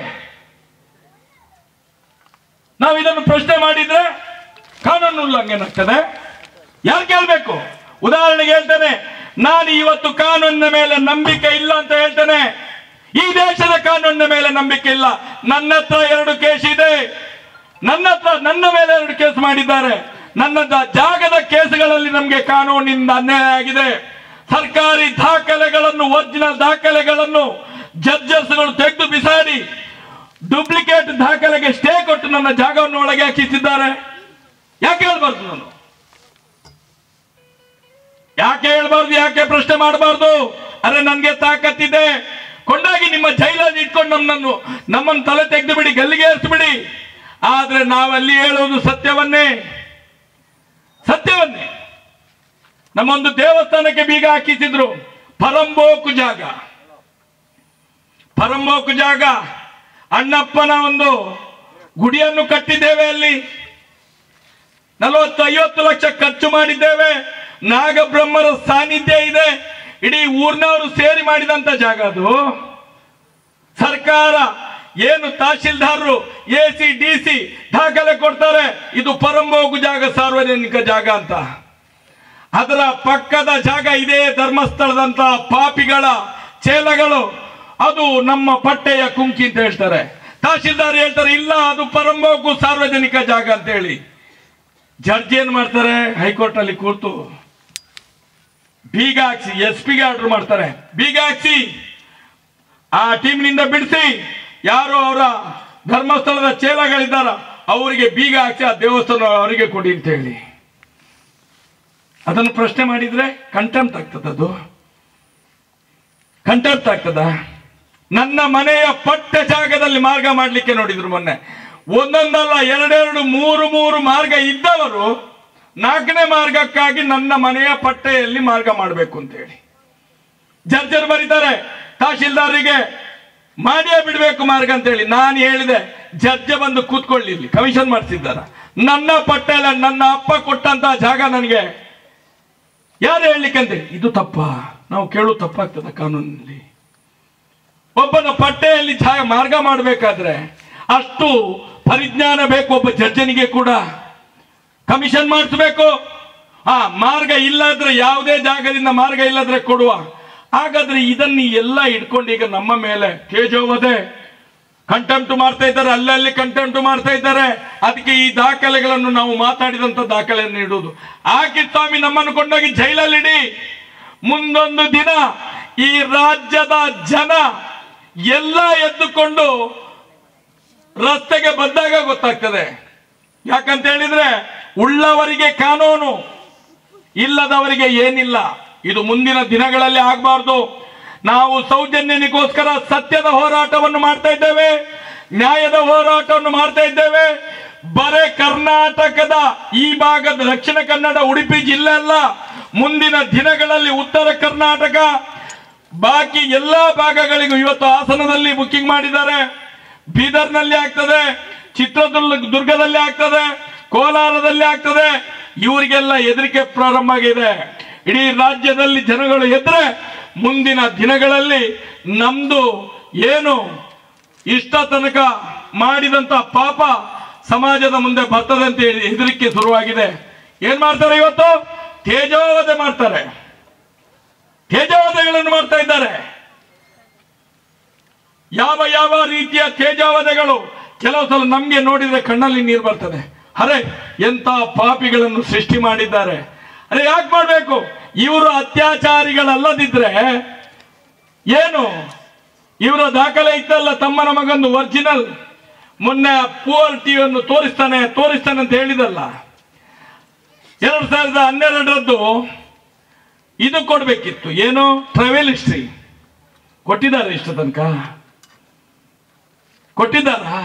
ನಾವು ಇದನ್ನು ಪ್ರಶ್ನೆ ಮಾಡಿದ್ರೆ ಕಾನೂನು ಉಲ್ಲಂಘನೆ ಆಗ್ತದೆ ಯಾರು ಕೇಳ್ಬೇಕು ಉದಾಹರಣೆಗೆ ಹೇಳ್ತೇನೆ ನಾನು ಇವತ್ತು ಕಾನೂನಿನ ಮೇಲೆ ನಂಬಿಕೆ ಇಲ್ಲ ಅಂತ ಹೇಳ್ತೇನೆ ಈ ದೇಶದ ಕಾನೂನಿನ ಮೇಲೆ ನಂಬಿಕೆ ಇಲ್ಲ ನನ್ನ ಹತ್ರ ಎರಡು ಕೇಸ್ ಇದೆ ನನ್ನ ಹತ್ರ ನನ್ನ ಮೇಲೆ ಎರಡು ಕೇಸ್ ಮಾಡಿದ್ದಾರೆ ನನ್ನ ಜ- ಜಾಗದ ಕೇಸುಗಳಲ್ಲಿ ನಮಗೆ ಕಾನೂನಿನಿಂದ ಅನ್ಯಾಯ ಆಗಿದೆ ಸರ್ಕಾರಿ ದಾಖಲೆಗಳನ್ನು ಒರಿಜಿನಲ್ ದಾಖಲೆಗಳನ್ನು ಜಡ್ಜಸ್ಗಳು ತೆಗೆದು ಬಿಸಾಡಿ ಡೂಪ್ಲಿಕೇಟ್ ದಾಖಲೆಗೆ ಸ್ಟೇ ಕೊಟ್ಟು ನನ್ನ ಜಾಗವನ್ನು ಒಳಗೆ ಹಾಕಿಸಿದ್ದಾರೆ ಯಾಕೆ ಹೇಳ್ಬಾರ್ದು ನಾನು ಯಾಕೆ ಹೇಳ್ಬಾರ್ದು ಯಾಕೆ ಪ್ರಶ್ನೆ ಮಾಡಬಾರ್ದು ಅರೆ ನನ್ಗೆ ತಾಕತ್ತಿದೆ ಕೊಂಡಾಗಿ ನಿಮ್ಮ ಜೈಲಲ್ಲಿ ಇಟ್ಕೊಂಡು ನಮ್ಮನ್ನು ನಮ್ಮನ್ನು ತಲೆ ತೆಗೆದು ಬಿಡಿ ಗಲ್ಲಿಗೆ ಏರಿಸ್ಬಿಡಿ ಆದ್ರೆ ನಾವಲ್ಲಿ ಹೇಳುವುದು ಸತ್ಯವನ್ನೇ ಸತ್ಯವನ್ನೇ ನಮ್ಮೊಂದು ದೇವಸ್ಥಾನಕ್ಕೆ ಬೀಗ ಹಾಕಿಸಿದ್ರು ಪರಂಬೋಕು ಜಾಗ ಪರಂಬೋಕು ಜಾಗ ಅಣ್ಣಪ್ಪನ ಒಂದು ಗುಡಿಯನ್ನು ಕಟ್ಟಿದ್ದೇವೆ ಅಲ್ಲಿ ನಲವತ್ತು ಐವತ್ತು ಲಕ್ಷ ಖರ್ಚು ಮಾಡಿದ್ದೇವೆ ನಾಗಬ್ರಹ್ಮರ ಸಾನ್ನಿಧ್ಯ ಇದೆ ಇಡೀ ಊರ್ನವರು ಸೇರಿ ಮಾಡಿದಂತ ಜಾಗ ಅದು ಸರ್ಕಾರ ಏನು ತಹಶೀಲ್ದಾರರು ಎ ಸಿ ಡಿ ಸಿ ದಾಖಲೆ ಕೊಡ್ತಾರೆ ಇದು ಪರಂಬೋಗು ಜಾಗ ಸಾರ್ವಜನಿಕ ಜಾಗ ಅಂತ ಅದರ ಪಕ್ಕದ ಜಾಗ ಇದೇ ಧರ್ಮಸ್ಥಳದಂತ ಪಾಪಿಗಳ ಚೇಲಗಳು ಅದು ನಮ್ಮ ಪಟ್ಟೆಯ ಕುಂಕಿ ಅಂತ ಹೇಳ್ತಾರೆ ತಹಶೀಲ್ದಾರ್ ಹೇಳ್ತಾರೆ ಇಲ್ಲ ಅದು ಪರಂಬೋಗು ಸಾರ್ವಜನಿಕ ಜಾಗ ಅಂತ ಹೇಳಿ ಜಡ್ಜ್ ಏನ್ ಮಾಡ್ತಾರೆ ಹೈಕೋರ್ಟ್ ಅಲ್ಲಿ ಕೂತು ಬೀಗ ಹಾಕ್ಸಿ ಎಸ್ ಪಿಗೆ ಆರ್ಡರ್ ಮಾಡ್ತಾರೆ ಬೀಗ ಹಾಕ್ಸಿ ಆ ಟೀಮ್ನಿಂದ ಬಿಡಿಸಿ ಯಾರು ಅವರ ಧರ್ಮಸ್ಥಳದ ಚೇಲಗಳಿದ್ದಾರ ಅವರಿಗೆ ಬೀಗ ಹಾಕಿ ಆ ದೇವಸ್ಥಾನ ಅವರಿಗೆ ಕೊಡಿ ಅಂತ ಹೇಳಿ ಅದನ್ನು ಪ್ರಶ್ನೆ ಮಾಡಿದ್ರೆ ಕಂಟೆಂಪ್ಟ್ ಆಗ್ತದ ಅದು ಕಂಟೆಂಪ್ಟ್ ಆಗ್ತದ ನನ್ನ ಮನೆಯ ಪಟ್ಟ ಜಾಗದಲ್ಲಿ ಮಾರ್ಗ ಮಾಡ್ಲಿಕ್ಕೆ ನೋಡಿದ್ರು ಮೊನ್ನೆ ಒಂದೊಂದಲ್ಲ ಎರಡೆರಡು ಮೂರು ಮೂರು ಮಾರ್ಗ ಇದ್ದವರು ನಾಲ್ಕನೇ ಮಾರ್ಗಕ್ಕಾಗಿ ನನ್ನ ಮನೆಯ ಪಟ್ಟೆಯಲ್ಲಿ ಮಾರ್ಗ ಮಾಡಬೇಕು ಅಂತ ಹೇಳಿ ಜಡ್ಜರ್ ಬರೀತಾರೆ ತಹಶೀಲ್ದಾರಿಗೆ ಮಾಡಿಯೇ ಬಿಡಬೇಕು ಮಾರ್ಗ ಅಂತ ಹೇಳಿ ನಾನು ಹೇಳಿದೆ ಜಡ್ಜ ಬಂದು ಕೂತ್ಕೊಳ್ಳಿ ಇಲ್ಲಿ ಕಮಿಷನ್ ಮಾಡಿಸಿದ್ದಾರ ನನ್ನ ಪಟ್ಟೆಲ್ಲ ನನ್ನ ಅಪ್ಪ ಕೊಟ್ಟಂತ ಜಾಗ ನನಗೆ ಯಾರು ಹೇಳಲಿಕ್ಕಂತೆ ಇದು ತಪ್ಪ ನಾವು ಕೇಳು ತಪ್ಪಾಗ್ತದ ಕಾನೂನಿನಲ್ಲಿ ಒಬ್ಬನ ಪಟ್ಟೆಯಲ್ಲಿ ಜಾಗ ಮಾರ್ಗ ಮಾಡಬೇಕಾದ್ರೆ ಅಷ್ಟು ಪರಿಜ್ಞಾನ ಬೇಕು ಒಬ್ಬ ಜಡ್ಜನಿಗೆ ಕೂಡ ಕಮಿಷನ್ ಮಾಡಿಸ್ಬೇಕು ಆ ಮಾರ್ಗ ಇಲ್ಲದ್ರೆ ಯಾವುದೇ ಜಾಗದಿಂದ ಮಾರ್ಗ ಇಲ್ಲದ್ರೆ ಕೊಡುವ ಹಾಗಾದ್ರೆ ಇದನ್ನ ಎಲ್ಲ ಇಟ್ಕೊಂಡು ಈಗ ನಮ್ಮ ಮೇಲೆ ತೇಜೋವದೆ ಕಂಟೆಂಪ್ಟ್ ಮಾಡ್ತಾ ಇದ್ದಾರೆ ಅಲ್ಲಲ್ಲಿ ಕಂಟೆಂಪ್ಟ್ ಮಾಡ್ತಾ ಇದ್ದಾರೆ ಅದಕ್ಕೆ ಈ ದಾಖಲೆಗಳನ್ನು ನಾವು ಮಾತಾಡಿದಂತ ದಾಖಲೆಯನ್ನು ಇಡುವುದು ಆಕಿ ಸ್ವಾಮಿ ನಮ್ಮನ್ನು ಕೊಂಡೋಗಿ ಜೈಲಲ್ಲಿಡಿ ಮುಂದೊಂದು ದಿನ ಈ ರಾಜ್ಯದ ಜನ ಎಲ್ಲ ಎದ್ದುಕೊಂಡು ರಸ್ತೆಗೆ ಬಂದಾಗ ಗೊತ್ತಾಗ್ತದೆ ಯಾಕಂತ ಹೇಳಿದ್ರೆ ಉಳ್ಳವರಿಗೆ ಕಾನೂನು ಇಲ್ಲದವರಿಗೆ ಏನಿಲ್ಲ ಇದು ಮುಂದಿನ ದಿನಗಳಲ್ಲಿ ಆಗಬಾರ್ದು ನಾವು ಸೌಜನ್ಯನಿಗೋಸ್ಕರ ಸತ್ಯದ ಹೋರಾಟವನ್ನು ಮಾಡ್ತಾ ಇದ್ದೇವೆ ನ್ಯಾಯದ ಹೋರಾಟವನ್ನು ಮಾಡ್ತಾ ಇದ್ದೇವೆ ಬರೇ ಕರ್ನಾಟಕದ ಈ ಭಾಗದ ದಕ್ಷಿಣ ಕನ್ನಡ ಉಡುಪಿ ಜಿಲ್ಲೆ ಅಲ್ಲ ಮುಂದಿನ ದಿನಗಳಲ್ಲಿ ಉತ್ತರ ಕರ್ನಾಟಕ ಬಾಕಿ ಎಲ್ಲಾ ಭಾಗಗಳಿಗೂ ಇವತ್ತು ಹಾಸನದಲ್ಲಿ ಬುಕ್ಕಿಂಗ್ ಮಾಡಿದ್ದಾರೆ ಬೀದರ್ನಲ್ಲಿ ಆಗ್ತದೆ ಚಿತ್ರದುರ್ಗ ದುರ್ಗದಲ್ಲಿ ಆಗ್ತದೆ ಕೋಲಾರದಲ್ಲಿ ಆಗ್ತದೆ ಇವರಿಗೆಲ್ಲ ಹೆದರಿಕೆ ಪ್ರಾರಂಭ ಆಗಿದೆ ಇಡೀ ರಾಜ್ಯದಲ್ಲಿ ಜನಗಳು ಎದ್ರೆ ಮುಂದಿನ ದಿನಗಳಲ್ಲಿ ನಮ್ದು ಏನು ಇಷ್ಟ ತನಕ ಮಾಡಿದಂತ ಪಾಪ ಸಮಾಜದ ಮುಂದೆ ಬರ್ತದೆ ಅಂತ ಹೇಳಿ ಹೆದರಿಕೆ ಶುರುವಾಗಿದೆ ಏನ್ ಮಾಡ್ತಾರೆ ಇವತ್ತು ತೇಜೋವಧೆ ಮಾಡ್ತಾರೆ ತೇಜೋವಧೆಗಳನ್ನು ಮಾಡ್ತಾ ಇದ್ದಾರೆ ಯಾವ ಯಾವ ರೀತಿಯ ತೇಜಾವಧೆಗಳು ಕೆಲವು ಸಲ ನಮ್ಗೆ ನೋಡಿದ್ರೆ ಕಣ್ಣಲ್ಲಿ ನೀರು ಬರ್ತದೆ ಅರೆ ಎಂತ ಪಾಪಿಗಳನ್ನು ಸೃಷ್ಟಿ ಮಾಡಿದ್ದಾರೆ ಅರೆ ಯಾಕೆ ಮಾಡ್ಬೇಕು ಇವರು ಅತ್ಯಾಚಾರಿಗಳಲ್ಲದಿದ್ರೆ ಏನು ಇವರ ದಾಖಲೆ ಇತ್ತಲ್ಲ ತಮ್ಮನ ಮಗಂದು ಒರಿಜಿನಲ್ ಮೊನ್ನೆ ಪೂವರ್ ಟಿವಿಯನ್ನು ತೋರಿಸ್ತಾನೆ ತೋರಿಸ್ತಾನೆ ಅಂತ ಹೇಳಿದಲ್ಲ ಎರಡ್ ಸಾವಿರದ ಹನ್ನೆರಡರದ್ದು ಇದು ಕೊಡ್ಬೇಕಿತ್ತು ಏನು ಟ್ರಾವೆಲ್ ಹಿಸ್ಟ್ರಿ ಕೊಟ್ಟಿದ್ದಾರೆ ಇಷ್ಟ ತನಕ ಕೊಟ್ಟಿದ್ದಾರಾ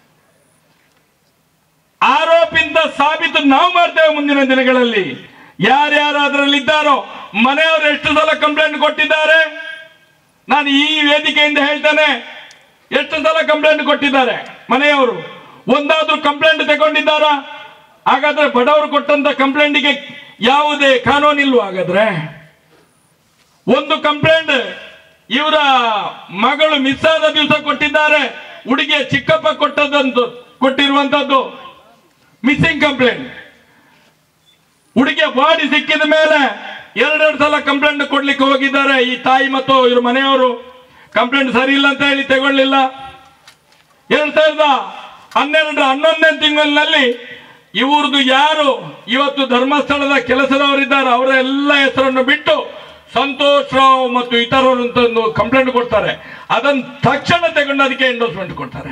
ಆರೋಪಿಂದ ಸಾಬೀತು ನಾವು ಮಾಡ್ತೇವೆ ಮುಂದಿನ ದಿನಗಳಲ್ಲಿ ಯಾರ್ಯಾರು ಅದರಲ್ಲಿ ಇದ್ದಾರೋ ಮನೆಯವರು ಎಷ್ಟು ಸಲ ಕಂಪ್ಲೇಂಟ್ ಕೊಟ್ಟಿದ್ದಾರೆ ನಾನು ಈ ವೇದಿಕೆಯಿಂದ ಹೇಳ್ತೇನೆ ಎಷ್ಟು ಸಲ ಕಂಪ್ಲೇಂಟ್ ಕೊಟ್ಟಿದ್ದಾರೆ ಮನೆಯವರು ಒಂದಾದ್ರೂ ಕಂಪ್ಲೇಂಟ್ ತಗೊಂಡಿದ್ದಾರಾ ಹಾಗಾದ್ರೆ ಬಡವರು ಕೊಟ್ಟಂತ ಕಂಪ್ಲೇಂಟಿಗೆ ಯಾವುದೇ ಕಾನೂನಿಲ್ವ ಹಾಗಾದ್ರೆ ಒಂದು ಕಂಪ್ಲೇಂಟ್ ಇವರ ಮಗಳು ಮಿಸ್ ಆದ ದಿವಸ ಕೊಟ್ಟಿದ್ದಾರೆ ಹುಡುಗಿಯ ಚಿಕ್ಕಪ್ಪ ಕೊಟ್ಟದಂತು ಕೊಟ್ಟಿರುವಂತದ್ದು ಮಿಸ್ಸಿಂಗ್ ಕಂಪ್ಲೇಂಟ್ ಹುಡುಗಿಯ ಬಾಡಿ ಸಿಕ್ಕಿದ ಮೇಲೆ ಎರಡೆರಡು ಸಲ ಕಂಪ್ಲೇಂಟ್ ಕೊಡ್ಲಿಕ್ಕೆ ಹೋಗಿದ್ದಾರೆ ಈ ತಾಯಿ ಮತ್ತು ಇವ್ರ ಮನೆಯವರು ಕಂಪ್ಲೇಂಟ್ ಸರಿ ಇಲ್ಲ ಅಂತ ಹೇಳಿ ತಗೊಳ್ಳಿಲ್ಲ ಎರಡ್ ಸಾವಿರದ ಹನ್ನೆರಡು ಹನ್ನೊಂದನೇ ತಿಂಗಳಿನಲ್ಲಿ ಇವ್ರದ್ದು ಯಾರು ಇವತ್ತು ಧರ್ಮಸ್ಥಳದ ಕೆಲಸದವರಿದ್ದಾರೆ ಅವರ ಎಲ್ಲ ಹೆಸರನ್ನು ಬಿಟ್ಟು ಸಂತೋಷ್ ರಾವ್ ಮತ್ತು ಇತರರು ಅಂತ ಒಂದು ಕಂಪ್ಲೇಂಟ್ ಕೊಡ್ತಾರೆ ಅದನ್ನು ತಕ್ಷಣ ತಗೊಂಡು ಅದಕ್ಕೆ ಎಂಡೋಸ್ಮೆಂಟ್ ಕೊಡ್ತಾರೆ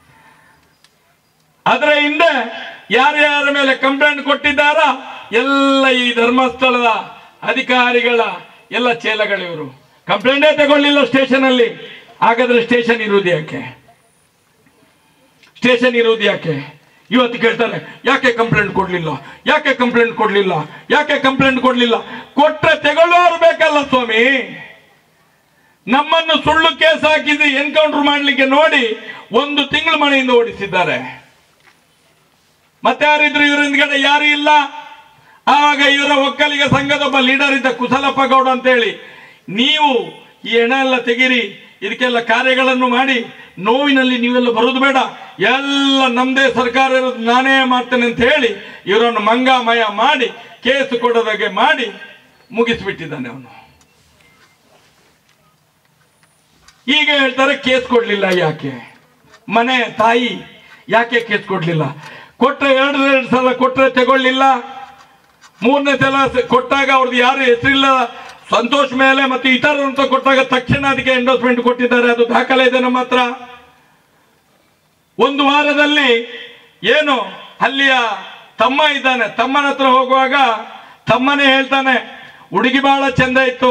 ಅದರ ಹಿಂದೆ ಯಾರ್ಯಾರ ಮೇಲೆ ಕಂಪ್ಲೇಂಟ್ ಕೊಟ್ಟಿದ್ದಾರ ಎಲ್ಲ ಈ ಧರ್ಮಸ್ಥಳದ ಅಧಿಕಾರಿಗಳ ಎಲ್ಲ ಚೇಲಗಳಿವರು ಕಂಪ್ಲೇಂಟೇ ತಗೊಳ್ಳಿಲ್ಲ ಸ್ಟೇಷನ್ ಅಲ್ಲಿ ಹಾಗಾದ್ರೆ ಸ್ಟೇಷನ್ ಇರುವುದು ಯಾಕೆ ಸ್ಟೇಷನ್ ಇರುವುದು ಯಾಕೆ ಇವತ್ತು ಕೇಳ್ತಾರೆ ಯಾಕೆ ಕಂಪ್ಲೇಂಟ್ ಕೊಡ್ಲಿಲ್ಲ ಯಾಕೆ ಕಂಪ್ಲೇಂಟ್ ಕೊಡ್ಲಿಲ್ಲ ಯಾಕೆ ಕಂಪ್ಲೇಂಟ್ ಕೊಡ್ಲಿಲ್ಲ ಕೊಟ್ರೆ ತಗೊಳ್ಳೋರು ಬೇಕಲ್ಲ ಸ್ವಾಮಿ ನಮ್ಮನ್ನು ಸುಳ್ಳು ಕೇಸ್ ಹಾಕಿದ್ದು ಎನ್ಕೌಂಟರ್ ಮಾಡ್ಲಿಕ್ಕೆ ನೋಡಿ ಒಂದು ತಿಂಗಳು ಮನೆಯಿಂದ ಓಡಿಸಿದ್ದಾರೆ ಮತ್ತೆ ಯಾರಿದ್ರು ಇವ್ರ ಹಿಂದ್ಗಡೆ ಯಾರು ಇಲ್ಲ ಆವಾಗ ಇವರ ಒಕ್ಕಲಿಗ ಸಂಘದ ಒಬ್ಬ ಲೀಡರ್ ಇದ್ದ ಕುಶಲಪ್ಪ ಗೌಡ ಅಂತೇಳಿ ನೀವು ಈ ಹೆಣ ಎಲ್ಲ ತೆಗಿರಿ ಇದಕ್ಕೆಲ್ಲ ಕಾರ್ಯಗಳನ್ನು ಮಾಡಿ ನೋವಿನಲ್ಲಿ ನೀವೆಲ್ಲ ಬರೋದು ಬೇಡ ಎಲ್ಲ ನಮ್ದೇ ಸರ್ಕಾರ ಇರೋದು ನಾನೇ ಮಾಡ್ತೇನೆ ಅಂತ ಹೇಳಿ ಇವರನ್ನು ಮಂಗಾಮಯ ಮಾಡಿ ಕೇಸು ಕೊಡೋದಾಗೆ ಮಾಡಿ ಮುಗಿಸ್ಬಿಟ್ಟಿದ್ದಾನೆ ಅವನು ಈಗ ಹೇಳ್ತಾರೆ ಕೇಸ್ ಕೊಡ್ಲಿಲ್ಲ ಯಾಕೆ ಮನೆ ತಾಯಿ ಯಾಕೆ ಕೇಸ್ ಕೊಡ್ಲಿಲ್ಲ ಕೊಟ್ರೆ ಎರಡು ಎರಡು ಸಲ ಕೊಟ್ರೆ ತಗೊಳ್ಳಿಲ್ಲ ಮೂರನೇ ಸಲ ಸ- ಕೊಟ್ಟಾಗ ಅವ್ರದ್ದು ಯಾರು ಹೆಸರಿಲ್ಲ ಸಂತೋಷ್ ಮೇಲೆ ಮತ್ತು ಇತರರು ಅಂತ ಕೊಟ್ಟಾಗ ತಕ್ಷಣ ಅದಕ್ಕೆ ಎಂಡೋಸ್ಮೆಂಟ್ ಕೊಟ್ಟಿದ್ದಾರೆ ಅದು ದಾಖಲೆ ಇದೆ ನಮ್ಮ ಹತ್ರ ಒಂದು ವಾರದಲ್ಲಿ ಏನು ಅಲ್ಲಿಯ ತಮ್ಮ ಇದ್ದಾನೆ ತಮ್ಮನ ಹತ್ರ ಹೋಗುವಾಗ ತಮ್ಮನೇ ಹೇಳ್ತಾನೆ ಹುಡುಗಿ ಬಹಳ ಚಂದ ಇತ್ತು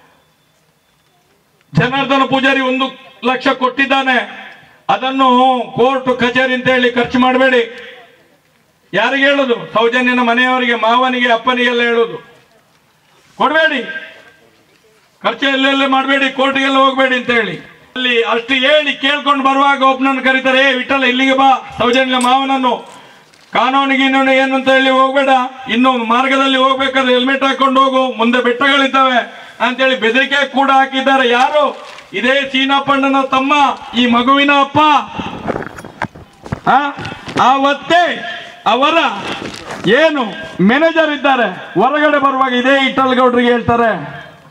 ಜನಾರ್ದನ ಪೂಜಾರಿ ಒಂದು ಲಕ್ಷ ಕೊಟ್ಟಿದ್ದಾನೆ ಅದನ್ನು ಕೋರ್ಟ್ ಕಚೇರಿ ಅಂತ ಹೇಳಿ ಖರ್ಚು ಮಾಡಬೇಡಿ ಯಾರಿಗೆ ಹೇಳೋದು ಸೌಜನ್ಯನ ಮನೆಯವರಿಗೆ ಮಾವನಿಗೆ ಅಪ್ಪನಿಗೆಲ್ಲ ಹೇಳೋದು ಕೊಡಬೇಡಿ ಖರ್ಚು ಎಲ್ಲೆಲ್ಲ ಮಾಡಬೇಡಿ ಕೋರ್ಟ್ಗೆಲ್ಲ ಹೋಗಬೇಡಿ ಅಂತ ಹೇಳಿ ಅಲ್ಲಿ ಅಷ್ಟು ಹೇಳಿ ಕೇಳ್ಕೊಂಡು ಬರುವಾಗ ಒಬ್ಬನನ್ನು ಕರೀತಾರೆ ಏ ವಿಠಲ ಇಲ್ಲಿಗೆ ಬಾ ಸೌಜನ್ಯ ಮಾವನನ್ನು ಕಾನೂನಿಗೆ ಇನ್ನೊಂದು ಏನು ಅಂತ ಹೇಳಿ ಹೋಗ್ಬೇಡ ಇನ್ನು ಮಾರ್ಗದಲ್ಲಿ ಹೋಗ್ಬೇಕಾದ್ರೆ ಹೆಲ್ಮೆಟ್ ಹಾಕೊಂಡು ಹೋಗು ಮುಂದೆ ಬೆಟ್ಟಗಳಿದ್ದಾವೆ ಅಂತೇಳಿ ಬೆದರಿಕೆ ಕೂಡ ಹಾಕಿದ್ದಾರೆ ಯಾರು ಇದೇ ಸೀನಪ್ಪಣ್ಣನ ತಮ್ಮ ಈ ಮಗುವಿನ ಅಪ್ಪ ಆ? ಆವತ್ತೇ ಅವರ ಏನು ಮ್ಯಾನೇಜರ್ ಇದ್ದಾರೆ ಹೊರಗಡೆ ಬರುವಾಗ ಇದೇ ಇಟ್ಟಲ್ ಗೌಡ್ರಿಗೆ ಹೇಳ್ತಾರೆ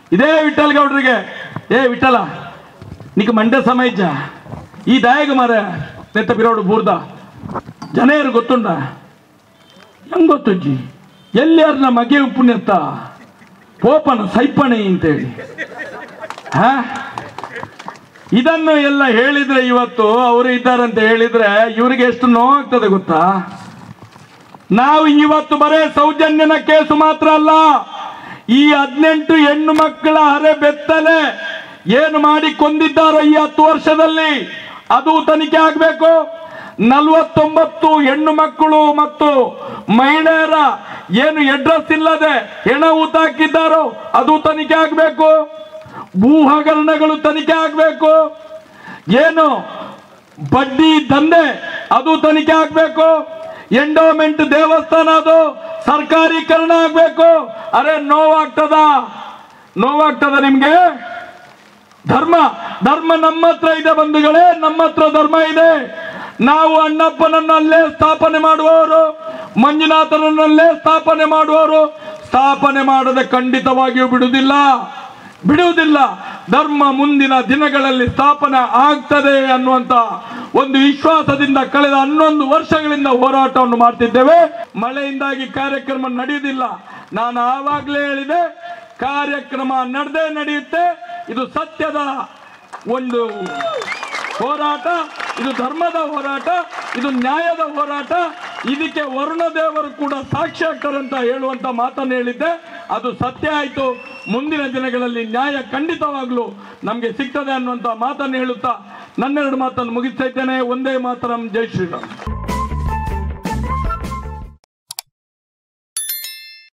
ಇದೇ ವಿಠಲ್ ಗೌಡ್ರಿಗೆ ಏ ವಿಠಲ ನಿಕ್ ಮಂಡ್ಯ ಸಮಾಜ ಈ ದಾಯಗ ಮಾರ ನೆತ್ತ ಬಿರೋಡು ಬೂರ್ದ ಜನೇರು ಗೊತ್ತುಂಡ ಹೆಂಗ್ ಗೊತ್ತುಜ್ಜಿ ಎಲ್ಲಿಯಾರನ್ನ ಮಗೆ ಪುಣ್ಯತ್ತ ಪೋಪನ ಸೈಪಣೆ ಅಂತೇಳಿ ಹಾ ಇದನ್ನು ಎಲ್ಲ ಹೇಳಿದ್ರೆ ಇವತ್ತು ಅವರು ಇದ್ದಾರಂತ ಹೇಳಿದ್ರೆ ಇವರಿಗೆ ಎಷ್ಟು ನೋವಾಗ್ತದೆ ಗೊತ್ತಾ ನಾವು ಇವತ್ತು ಬರೇ ಸೌಜನ್ಯನ ಕೇಸು ಮಾತ್ರ ಅಲ್ಲ ಈ ಹದಿನೆಂಟು ಹೆಣ್ಣು ಮಕ್ಕಳ ಹರೆ ಬೆತ್ತಲೆ ಏನು ಮಾಡಿ ಕೊಂದಿದ್ದಾರೋ ಈ ಹತ್ತು ವರ್ಷದಲ್ಲಿ ಅದು ತನಿಖೆ ಆಗಬೇಕು ನಲವತ್ತೊಂಬತ್ತು ಹೆಣ್ಣು ಮಕ್ಕಳು ಮತ್ತು ಮಹಿಳೆಯರ ಏನು ಅಡ್ರೆಸ್ ಇಲ್ಲದೆ ಹೆಣ ಊತಾಕಿದ್ದಾರೋ ಅದು ತನಿಖೆ ಆಗಬೇಕು ಭೂ ಹಗರಣಗಳು ತನಿಖೆ ಆಗಬೇಕು ಏನು ಬಡ್ಡಿ ದಂಧೆ ಅದು ತನಿಖೆ ಆಗ್ಬೇಕು ಎಂಡೋಮೆಂಟ್ ದೇವಸ್ಥಾನ ಅದು ಸರ್ಕಾರೀಕರಣ ಆಗ್ಬೇಕು ಅರೆ ನೋವಾಗ್ತದ ನೋವಾಗ್ತದ ನಿಮ್ಗೆ ಧರ್ಮ ಧರ್ಮ ನಮ್ಮ ಹತ್ರ ಇದೆ ಬಂಧುಗಳೇ ನಮ್ಮ ಹತ್ರ ಧರ್ಮ ಇದೆ ನಾವು ಅಣ್ಣಪ್ಪನನ್ನಲ್ಲೇ ಸ್ಥಾಪನೆ ಮಾಡುವವರು ಮಂಜುನಾಥನನ್ನಲ್ಲೇ ಸ್ಥಾಪನೆ ಮಾಡುವವರು ಸ್ಥಾಪನೆ ಮಾಡದೆ ಖಂಡಿತವಾಗಿಯೂ ಬಿಡುವುದಿಲ್ಲ ಬಿಡುವುದಿಲ್ಲ ಧರ್ಮ ಮುಂದಿನ ದಿನಗಳಲ್ಲಿ ಸ್ಥಾಪನೆ ಆಗ್ತದೆ ಅನ್ನುವಂತ ಒಂದು ವಿಶ್ವಾಸದಿಂದ ಕಳೆದ ಹನ್ನೊಂದು ವರ್ಷಗಳಿಂದ ಹೋರಾಟವನ್ನು ಮಾಡ್ತಿದ್ದೇವೆ ಮಳೆಯಿಂದಾಗಿ ಕಾರ್ಯಕ್ರಮ ನಡೆಯುವುದಿಲ್ಲ ನಾನು ಆವಾಗಲೇ ಹೇಳಿದೆ ಕಾರ್ಯಕ್ರಮ ನಡೆದೇ ನಡೆಯುತ್ತೆ ಇದು ಸತ್ಯದ ಒಂದು ಹೋರಾಟ ಇದು ಧರ್ಮದ ಹೋರಾಟ ಇದು ನ್ಯಾಯದ ಹೋರಾಟ ಇದಕ್ಕೆ ವರುಣ ದೇವರು ಕೂಡ ಸಾಕ್ಷಿ ಆಗ್ತಾರೆ ಅಂತ ಹೇಳುವಂತ ಮಾತನ್ನು ಹೇಳಿದ್ದೆ ಅದು ಸತ್ಯ ಆಯಿತು ಮುಂದಿನ ದಿನಗಳಲ್ಲಿ ನ್ಯಾಯ ಖಂಡಿತವಾಗ್ಲೂ ನಮಗೆ ಸಿಗ್ತದೆ ಅನ್ನುವಂತ ಮಾತನ್ನು ಹೇಳುತ್ತಾ ನನ್ನೆರಡು ಮಾತನ್ನು ಮುಗಿಸ್ತಾ ಇದ್ದೇನೆ ಒಂದೇ ಮಾತರಂ ಜೈ ಶ್ರೀರಾಮ್